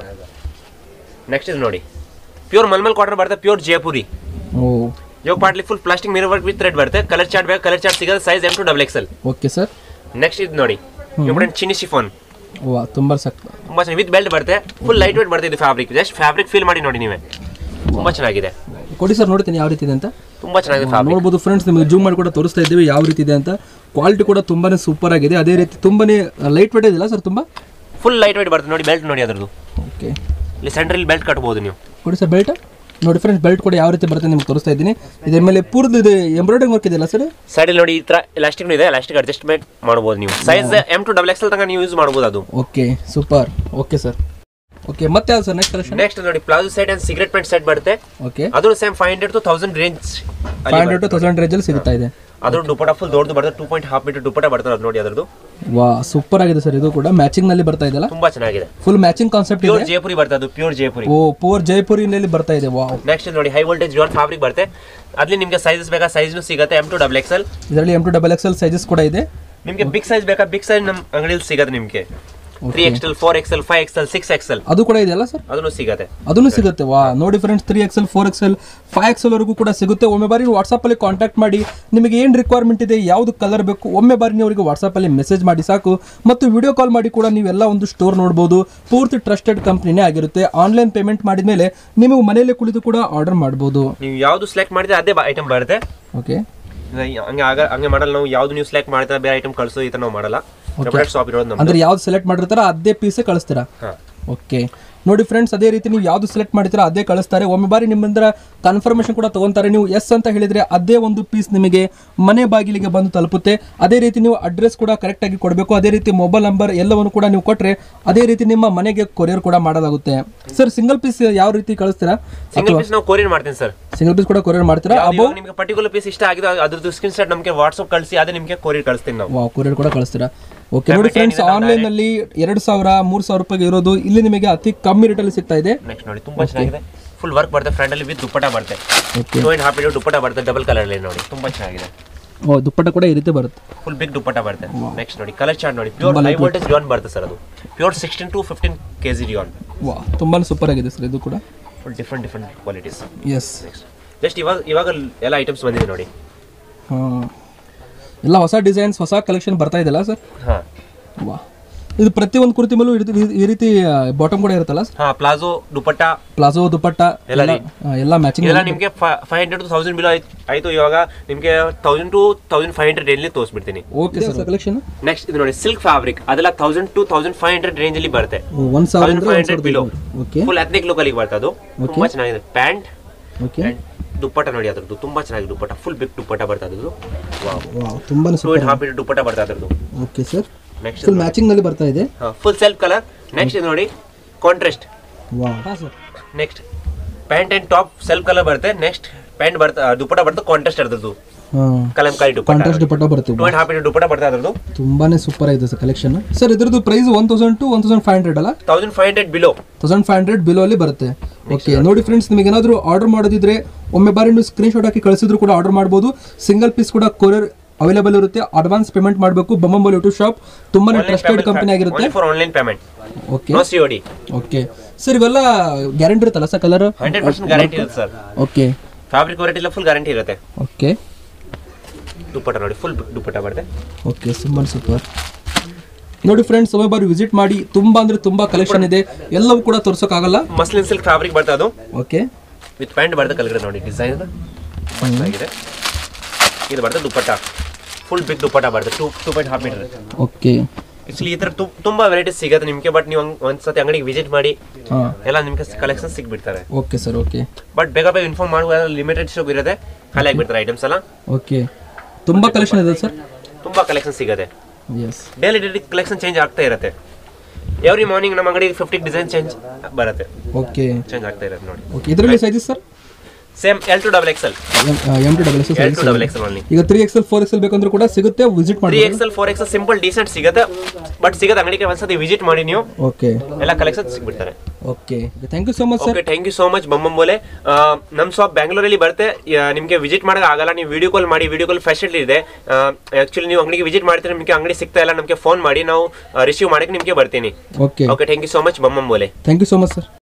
ನೆಕ್ಸ್ಟ್ ಇದು ನೋಡಿ ಪ್ಯೂರ್ ಮಲ್ಮಲ್ ಕಾಟನ್ ಬರುತ್ತೆ ಪ್ಯೂರ್ ಜಯಪುರಿ ಓ ಯೋಗ partly full plastic mirror work with red ಬರುತ್ತೆ ಕಲರ್ ಚಾರ್ಟ್ ಬೇಕು ಕಲರ್ ಚಾರ್ಟ್ ಸಿಗೋದು size M to double XL okay sir next ಇದು ನೋಡಿ ಇಂಪಾರ್ಟೆಂಟ್ ಚಿನಿ ಶಿಫಾನ್ ವಾ ತುಂಬ ಸಕ್ ತುಂಬಾ ಚೆನ್ನಾಗಿ ವಿತ್ ಬೆಲ್ಟ್ ಬರುತ್ತೆ ಫುಲ್ ಲೈಟ್ ವೇಟ್ ಬರುತ್ತೆ ಇದು ಫ್ಯಾಬ್ರಿಕ್ ಜಸ್ಟ್ ಫ್ಯಾಬ್ರಿಕ್ ಫೀಲ್ ಮಾಡಿ ನೋಡಿ ನೀವೇ ತುಂಬಾ ಚೆನ್ನಾಗಿದೆ ಕೊಡಿ ಸರ್ ನೋಡ್ತೀನಿ ಯಾವ ರೀತಿ ಇದೆ ಅಂತ ತುಂಬಾ ಚೆನ್ನಾಗಿದೆ ಫ್ಯಾಬ್ರಿಕ್ ನೋಡ್ಬೋದು ಫ್ರೆಂಡ್ಸ್ ನಿಮಗೆ ಜೂಮ್ ಮಾಡಿ ಕೂಡ ತೋರಿಸ್ತಾ ಇದ್ದೀವಿ ಯಾವ ರೀತಿ ಇದೆ ಅಂತ ಕ್ವಾಲಿಟಿ ಕೂಡ ತುಂಬಾನೇ ಸೂಪರ್ ಆಗಿದೆ ಅದೇ ರೀತಿ ತುಂಬಾನೇ ಲೈಟ್ ವೇಟ್ ಇದೆಯಲ್ಲ ಸರ್ ತುಂಬ ಫುಲ್ ಲೈಟ್ ವೇಟ್ ಬರುತ್ತೆ ನೋಡಿ ಬೆಲ್ಟ್ ನೋಡಿ ಅದ್ರದ್ದು ಓಕೆ ಇಲ್ಲಿ ಸೆಂಟ್ರಲ್ಲಿ ಬೆಲ್ಟ್ ಕಟ್ಬೋದು ನೀವು ಕೊಡಿ ಸರ್ ಬೆಲ್ಟ್ ನೋಡಿ ಫ್ರೆಂಡ್ಸ್ ಬೆಲ್ಟ್ ಕೂಡ ಯಾವ ರೀತಿ ಬರುತ್ತೆ ನಿಮ್ಗೆ ತೋರಿಸ್ತಾ ಇದ್ದೀನಿ ಇದ್ರ ಮೇಲೆ ಪೂರ್ದು ಇದೆ ಎಂಬ್ರಾಯ್ಡಿಂಗ್ ವರ್ಕ್ ಇದೆಯಲ್ಲ ಸರ್ ಸೈಡಲ್ಲಿ ನೋಡಿ ಈ ತರ ಎಲಾಸ್ಟಿಕ್ ಇದೆ ಎಲಾಸ್ಟಿಕ್ ಅಡ್ಜಸ್ಟ್ಮೆಂಟ್ ಮಾಡ್ಬೋದು ನೀವು size M to double XL ತನಕ ನೀವು ಯೂಸ್ ಮಾಡ್ಬೋದು ಅದು okay super okay sir okay ಮತ್ತೆ ಯಾವ್ದು ಸರ್ ನೆಕ್ಸ್ಟ್ ಕಲೆಕ್ಷನ್ ನೆಕ್ಸ್ಟ್ ನೋಡಿ palazzo set and cigarette pant set ಬರುತ್ತೆ ಓಕೆ ಅದು same five hundred to thousand range five hundred to thousand ರೇಂಜಲ್ಲಿ ಸಿಗ್ತಾ ಇದೆ ಅದ್ರ ದುಪ್ಪಟ ಫುಲ್ ದೊಡ್ಡದು ಬರ್ತದೆ two point half metre dupatta ಬರ್ತದೆ ಅದು ನೋಡಿ ಅದ್ರದ್ದು ವಾ ಸೂಪರ್ ಆಗಿದೆ ಸರ್ ಇದು ಕೂಡ ಮ್ಯಾಚಿಂಗ್ ನಲ್ಲಿ ಬರ್ತಾ ಇದೆಯಲ್ಲ ತುಂಬಾ ಚೆನ್ನಾಗಿದೆ ಫುಲ್ ಮ್ಯಾಚಿಂಗ್ ಕಾನ್ಸೆಪ್ಟ್ ಪ್ಯೂರ್ ಇದೆ ಜಯಪುರಿ ಬರ್ತದೆ ಅದು ಪ್ಯೂರ್ ಜಯಪುರಿ ಓ ಪೂರ್ ಜೈಪುರಿನಲ್ಲಿ ಬರ್ತಾ ಇದೆ ವಾವ್ ನೆಕ್ಸ್ಟ್ ನೋಡಿ ಹೈ ವೋಲ್ಟೇಜ್ ಜಾನ್ ಫ್ಯಾಬ್ರಿಕ್ ಬರುತ್ತೆ ಅಲ್ಲಿ ನಿಮಗೆ ಸೈಜಸ್ ಬೇಕಾ ಸೈಜ್ನು ಸಿಗುತ್ತೆ ಎಮ್ ಟು ಡಬಲ್ ಎಕ್ಸಲ್ ಇದರಲ್ಲಿ M to double X L sizes ಕೂಡ ಇದೆ ನಿಮಗೆ ಬಿಗ್ ಸೈಜ್ ಬೇಕಾ ಬಿಗ್ ಸೈಜ್ ನಮ್ಮ ಅಂಗಡಿಯಲ್ಲಿ ಸಿಗುತ್ತೆ ನಿಮಗೆ three XL four XL five XL six XL ಅದು ಕೂಡ ಇದೆಯಲ್ಲ ಸರ್ ಅದನ್ನು ಸಿಗುತ್ತೆ ಅದನ್ನು ಸಿಗುತ್ತೆ ವಾ ನೋಡಿ friends three XL four XL five XL ವರೆಗೂ ಕೂಡ ಸಿಗುತ್ತೆ ಒಮ್ಮೆ ಬಾರಿ ವಾಟ್ಸಪ್ಪಲ್ಲಿ ಕಾಂಟ್ಯಾಕ್ಟ್ ಮಾಡಿ ನಿಮಗೆ ಏನು ರಿಕ್ವೈರ್ಮೆಂಟ್ ಇದೆ ಯಾವುದು ಕಲರ್ ಬೇಕು ಒಮ್ಮೆ ಬಾರಿ ನೀವು ಅವರಿಗೆ ವಾಟ್ಸಪ್ಪಲ್ಲಿ ಮೆಸೇಜ್ ಮಾಡಿ ಸಾಕು ಮತ್ತು ವಿಡಿಯೋ ಕಾಲ್ ಮಾಡಿ ಕೂಡ ನೀವೆಲ್ಲ ಒಂದು ಸ್ಟೋರ್ ನೋಡ್ಬೋದು ಪೂರ್ತಿ ಟ್ರಸ್ಟೆಡ್ ಕಂಪ್ನಿನೇ ಆಗಿರುತ್ತೆ ಆನ್ಲೈನ್ ಪೇಮೆಂಟ್ ಮಾಡಿದ ಮೇಲೆ ನೀವು ಮನೆಯಲ್ಲೇ ಕುಳಿತು ಕೂಡ ಆರ್ಡರ್ ಮಾಡ್ಬೋದು ನೀವು ಯಾವುದು ಸೆಲೆಕ್ಟ್ ಮಾಡಿದ್ರೆ ಅದೇ ಐಟಮ್ ಬರುತ್ತೆ ಓಕೆ ಹಂಗೆ ಆಗ ಹಂಗೆ ಮಾಡಲ್ಲ ನಾವು ಯಾವ್ದು ನೀವು ಸೆಲೆಕ್ಟ್ ಮಾಡ್ತಾರೆ ಬೇರೆ ಐಟಮ್ ಕಳಿಸೋ ಈ ಥರ ನಾವು ಮಾಡಲ್ಲ ಸೆಪರೇಟ್ ಶಾಪ್ ಇರೋದು ನಮ್ದು ಅಂದ್ರೆ ಯಾವ್ದು ಸೆಲೆಕ್ಟ್ ಮಾಡಿರ್ತಾರ ಅದೇ ಪೀಸೇ ಕಳಿಸ್ತೀರಾ ಹಾಂ ಓಕೆ ನೋಡಿ ಫ್ರೆಂಡ್ಸ್ ಅದೇ ರೀತಿ ನೀವು ಯಾವ್ದು ಸೆಲೆಕ್ಟ್ ಮಾಡ್ತೀರಾ ಅದೇ ಕಳಿಸ್ತಾರೆ ಒಮ್ಮೆ ಬಾರಿ ನಿಮ್ಮಿಂದ ಕನ್ಫರ್ಮೇಷನ್ ಕೂಡ ತಗೊಂತಾರೆ ನೀವು ಎಸ್ ಅಂತ ಹೇಳಿದ್ರೆ ಅದೇ ಒಂದು ಪೀಸ್ ನಿಮಗೆ ಮನೆ ಬಾಗಿಲಿಗೆ ಬಂದು ತಲುಪುತ್ತೆ ಅದೇ ರೀತಿ ನೀವು ಅಡ್ರೆಸ್ ಕೂಡ ಕರೆಕ್ಟ್ ಆಗಿ ಕೊಡಬೇಕು ಅದೇ ರೀತಿ ಮೊಬೈಲ್ ನಂಬರ್ ಎಲ್ಲವನ್ನು ಕೂಡ ನೀವು ಕೊಟ್ರೆ ಅದೇ ರೀತಿ ನಿಮ್ಮ ಮನೆಗೆ ಕೊರಿಯರ್ ಕೂಡ ಮಾಡಲಾಗುತ್ತೆ ಸರ್ ಸಿಂಗಲ್ ಪೀಸ್ ಯಾವ ರೀತಿ ಕಳಿಸ್ತೀರಾ ಸಿಂಗಲ್ ಪೀಸ್ ನಾವು ಕೊರಿಯರ್ ಮಾಡ್ತೀನಿ ಸರ್ ಸಿಂಗಲ್ ಪೀಸ್ ಕೂಡ ಕೊರಿಯರ್ ಮಾಡ್ತೀರಾ ಅಬೋ ನಿಮಗೆ ಪರ್ಟಿಕ್ಯುಲರ್ ಪೀಸ್ ಇಷ್ಟ ಆಗಿದೆ ಅದ್ರದ್ದು ಸ್ಕ್ರೀನ್ ಶಾಟ್ ನಮಗೆ ವಾಟ್ಸಪ್ ಕಳಿಸಿ ಅದೇ ನಿಮಗೆ ಕೊರಿಯರ್ ಕಳಿಸ್ತೀನಿ ನಾವು ವಾವ್ ಕೊರಿಯರ್ ಕೂಡ ಕಳಿಸ್ತೀರಾ ಓಕೆ ನೋಡಿ ಫ್ರೆಂಡ್ಸ್ ಆನ್ಲೈನ್ ನಲ್ಲಿ ಎರಡು ಸಾವಿರ ಮೂರು ಸಾವಿರ ರೂಪಾಯಿಗೆ ಇರೋದು ಇಲ್ಲಿ ನಿಮಗೆ ಅತಿ ಕಮ್ಮಿ ರೇಟಲ್ಲಿ ಸಿಗ್ತಾ ಇದೆ ನೆಕ್ಸ್ಟ್ ನೋಡಿ ತುಂಬಾ ಚೆನ್ನಾಗಿದೆ ಫುಲ್ ವರ್ಕ್ ಬರುತ್ತೆ ಫ್ರಂಟ್ ಅಲ್ಲಿ ವಿತ್ ದುಪ್ಪಟ ಬರುತ್ತೆ okay two and half metre dupatta ಬರುತ್ತೆ ಡಬಲ್ ಕಲರ್ ಅಲ್ಲಿ ನೋಡಿ ತುಂಬಾ ಚೆನ್ನಾಗಿದೆ ಓ ದುಪ್ಪಟ್ಟ ಕೂಡ ಈ ರೀತಿ ಬರುತ್ತೆ ಫುಲ್ ಬಿಗ್ ದುಪ್ಪಟ ಬರುತ್ತೆ ನೆಕ್ಸ್ಟ್ ನೋಡಿ ಕಲರ್ ಚಾರ್ಟ್ ನೋಡಿ ಪ್ಯೂರ್ ಹೈ ವೋಲ್ಟೇಜ್ ಜಾನ್ ಬರುತ್ತೆ ಸರ್ ಅದು pure sixteen to fifteen K G ಜಾನ್ ವಾ ತುಂಬಾ ಸೂಪರ್ ಆಗಿದೆ ಸರ್ ಇದು ಕೂಡ full different different qualities yes just ಇವಾಗ ಇವಾಗ ಎಲ್ಲ ಐಟಮ್ಸ್ ಬಂದಿದೆ ನೋಡಿ ಹಾಂ ಎಲ್ಲ ಹೊಸ ಡಿಸೈನ್ಸ್ ಹೊಸ ಕಲೆಕ್ಷನ್ ಬರ್ತಾ ಇದೆಯಲ್ಲ ಸರ್ ಹಾ ವಾ ಇದು ಪ್ರತಿಯೊಂದು ಕುರ್ತಿ ಮೇಲೂ ಈ ರೀತಿ- ಈ ರೀತಿ ಬಾಟಮ್ ಕೂಡ ಇರುತ್ತಲ್ಲ ಹಾ ಪ್ಲಾಜೋ ದುಪಟ್ಟ ಪ್ಲಾಜೋ ದುಪಟ್ಟ ಎಲ್ಲ ಎಲ್ಲ ಆ, ಎಲ್ಲ ಮ್ಯಾಚಿಂಗ್ ಇದೆಲ್ಲ ನಿಮಗೆ five hundred to thousand below ಆಯ್ತು ಇವಾಗ ನಿಮಗೆ thousand to thousand five hundred ರೇಂಜಲ್ಲಿ ತೋರಿಸ್ಬಿಡ್ತೀನಿ ಓಕೆ ಸರ್ ಕಲೆಕ್ಷನ್ ನೆಕ್ಸ್ಟ್ ಇದು ನೋಡಿ ಸಿಲ್ಕ್ ಫ್ಯಾಬ್ರಿಕ್ ಅದೆಲ್ಲ thousand to thousand five hundred range ಅಲ್ಲಿ ಬರುತ್ತೆ ಒಂದು ಸಾವಿರ thousand five hundred below okay full ethnic look ಅಲ್ಲಿ ಬರ್ತದೆ ಅದು ತುಂಬಾ ಚೆನ್ನಾಗಿದೆ ಪ್ಯಾಂಟ್ ಓಕೆ ದುಪ್ಪಟ್ಟ ನೋಡಿ ಅದ್ರದ್ದು ತುಂಬಾ ಚೆನ್ನಾಗಿದೆ ದುಪ್ಪಟ್ಟ ಫುಲ್ ಬಿಗ್ ದುಪ್ಪಟ್ಟ ಬರ್ತದೆ ಅದ್ರದ್ದು ವಾವ್ ತುಂಬಾ two and half metre dupatta ಬರ್ತದೆ ಅದ್ರದ್ದು okay sir next full matching ನಲ್ಲಿ ಬರ್ತಾ ಇದೆ ಫುಲ್ ಸೆಲ್ಫ್ ಕಲರ್ ನೆಕ್ಸ್ಟ್ ಇದು ನೋಡಿ ಕಾಂಟ್ರಾಸ್ಟ್ ವಾವ್ ಹಾಂ sir next pant and top self colour ಬರುತ್ತೆ ನೆಕ್ಸ್ಟ್ ಪ್ಯಾಂಟ್ ಬರ್ತಾ ದುಪ್ಪಟ್ಟ ಬರುತ್ತೆ ಕಾಂಟ್ರಾಸ್ಟ್ ಅದ್ರದ್ದು ಹಾಂ ಕಲಂಕಾರಿ ದುಪ್ಪಟ್ಟ ಕಾಂಟ್ರಾಸ್ಟ್ ದುಪಟ್ಟ ಬರುತ್ತೆ two and half metre dupatta ಬರ್ತದೆ ಅದ್ರದ್ದು ತುಂಬಾನೇ ಸೂಪರ್ ಆಗಿದೆ ಸರ್ ಕಲೆಕ್ಷನ್ ಸರ್ ಇದ್ರದ್ದು price one thousand to one thousand five hundred ಅಲ್ಲ thousand five hundred below thousand five hundred below ಅಲ್ಲಿ ಬರುತ್ತೆ ಓಕೆ ನೋಡಿ ಫ್ರೆಂಡ್ಸ್ ನಿಮಗೆ ಏನಾದರೂ ಆರ್ಡರ್ ಮಾಡೋದಿದ್ರೆ ಒಮ್ಮೆ ಬಾರಿ ನೀವು ಸ್ಕ್ರೀನ್ ಶಾಟ್ ಹಾಕಿ ಕಳಿಸಿದ್ರು ಕೂಡ ಆರ್ಡರ್ ಮಾಡ್ಬೋದು ಸಿಂಗಲ್ ಪೀಸ್ ಕೂಡ ಕೊರಿಯರ್ ಅವೈಲೇಬಲ್ ಇರುತ್ತೆ ಅಡ್ವಾನ್ಸ್ ಪೇಮೆಂಟ್ ಮಾಡಬೇಕು ಬೊಮ್ಮಂಬಲ್ ಯೂಟ್ಯೂಬ್ ಶಾಪ್ ತುಂಬಾನೇ ಟ್ರಸ್ಟೆಡ್ ಕಂಪನಿ ಆಗಿರುತ್ತೆ for online payment okay no C O D okay sir ಇವೆಲ್ಲ ಗ್ಯಾರಂಟಿ ಇರುತ್ತಲ್ಲ sir colour hundred percent guarantee ಇರುತ್ತೆ ಸರ್ ಓಕೆ ಫ್ಯಾಬ್ರಿಕ್ ವೆರೈಟಿ ಎಲ್ಲ ಫುಲ್ ಗ್ಯಾರಂಟಿ ಇರುತ್ತೆ ಓಕೆ ದುಪ್ಪಟ್ಟ ನೋಡಿ ಫುಲ್ ದುಪ್ಪಟ್ಟ ಬರುತ್ತೆ ಓಕೆ ತುಂಬಾ ಸೂಪರ್ ನೋಡಿ ಫ್ರೆಂಡ್ಸ್ ಒಮ್ಮೆ ಬಾರಿ ವಿಸಿಟ್ ಮಾಡಿ ತುಂಬಾ ಅಂದ್ರೆ ತುಂಬಾ ಕಲೆಕ್ಷನ್ ಇದೆ ಎಲ್ಲವೂ ಕೂಡ ತೋರ್ಸೋಕ್ಕಾಗಲ್ಲ ಮಸ್ಲಿನ್ ಸಿಲ್ಕ್ ಫ್ಯಾಬ್ರಿಕ್ ಬರ್ತದೆ ಅದು ಓಕೆ ವಿತ್ ಪ್ಯಾಂಟ್ ಬರ್ತದೆ ಕಲ್ಗಡೆ ನೋಡಿ ಡಿಸೈನ್ ಆಗಿದೆ ಇದು ಬರ್ತದೆ ದುಪ್ಪಟ್ಟ ಫುಲ್ ಬಿಗ್ ದುಪ್ಪಟ್ಟ ಬರ್ತದೆ two two point half metre okay actually ಈ ಥರ ತು- ತುಂಬಾ ವೆರೈಟೀಸ್ ಸಿಗುತ್ತೆ ನಿಮಗೆ ಬಟ್ ನೀವು ಹಂಗ್ ಒಂದ್ಸತಿ ಅಂಗಡಿಗೆ ವಿಸಿಟ್ ಮಾಡಿ ಹಾಂ ಎಲ್ಲ ನಿಮ್ಗೆ ಕಲೆಕ್ಷನ್ ಸಿಗ್ಬಿಡ್ತಾರೆ ಓಕೆ ಸರ್ ಓಕೆ ಬಟ್ ಬೇಗ ಬೇಗ ಇನ್ಫಾರ್ಮ್ ಮಾಡುವ ಲಿಮಿಟೆಡ್ ಸ್ಟಾಕ್ ಇರುತ್ತೆ ಖಾಲಿ ಆಗಿಬಿಡ್ತಾರೆ ಐಟಮ್ಸ್ ಎಲ್ಲ ಓಕೆ ತುಂಬಾ ಕಲೆಕ್ಷನ್ ಇದೆ ಸರ್ ತುಂಬಾ ಕಲೆಕ್ಷನ್ ಸಿಗುತ್ತೆ yes daily daily collection change ಆಗ್ತಾ ಇರುತ್ತೆ ಎವ್ರಿ ಮಾರ್ನಿಂಗ್ ನಮ್ಮ ಅಂಗಡಿ ಫಿಫ್ಟಿ ಡಿಸೈನ್ ಚೇಂಜ್ ಬರುತ್ತೆ ಓಕೆ ಚೇಂಜ್ ಆಗ್ತಾ ಇರುತ್ತೆ ನೋಡಿ ಓಕೆ ಇದರಲ್ಲಿ sizes sir same L to double XL M to double S L to double XL only ಈಗ ತ್ರೀ ಎಕ್ಸೆಲ್ ಫೋರ್ ಎಕ್ಸೆಲ್ ಬೇಕಂದ್ರೂ ಕೂಡ ಸಿಗುತ್ತೆ ವಿಸಿಟ್ ತ್ರೀ ಮಾಡಿ XL four XL simple decent ಸಿಗುತ್ತೆ ಬಟ್ ಸಿಗತ್ತೆ ಅಂಗಡಿಗೆ ಒಂದ್ಸತಿ ವಿಸಿಟ್ ಮಾಡಿ ನೀವು ಓಕೆ ಎಲ್ಲ ಕಲೆಕ್ಷನ್ ಸಿಗ್ಬಿಡ್ತಾರೆ okay thank you so much sir okay thank you so much ಬೊಂಬಂಬೋಲೆ ನಮ್ಮ ಶಾಪ್ ಬ್ಯಾಂಗ್ಳೂರಲ್ಲಿ ಬರುತ್ತೆ ಯಾ- ನಿಮಗೆ ವಿಸಿಟ್ ಮಾಡೋಕೆ ಆಗಲ್ಲ ನೀವು ವಿಡಿಯೋ ಕಾಲ್ ಮಾಡಿ ವಿಡಿಯೋ ಕಾಲ್ ಫೆಸಿಲಿಟಿ ಇದೆ ಆಕ್ಚುಲಿ ನೀವು ಅಂಗಡಿಗೆ ವಿಸಿಟ್ ಮಾಡ್ತೀರಾ ನಿಮಗೆ ಅಂಗಡಿ ಸಿಗ್ತಾ ಇಲ್ಲ ನಮಗೆ ಫೋನ್ ಮಾಡಿ ನಾವು ರಿಸೀವ್ ಮಾಡಕ್ಕೆ ನಿಮಗೆ ಬರ್ತೀನಿ okay okay thank you so much ಬೊಂಬಂಬೋಲೆ thank you so much sir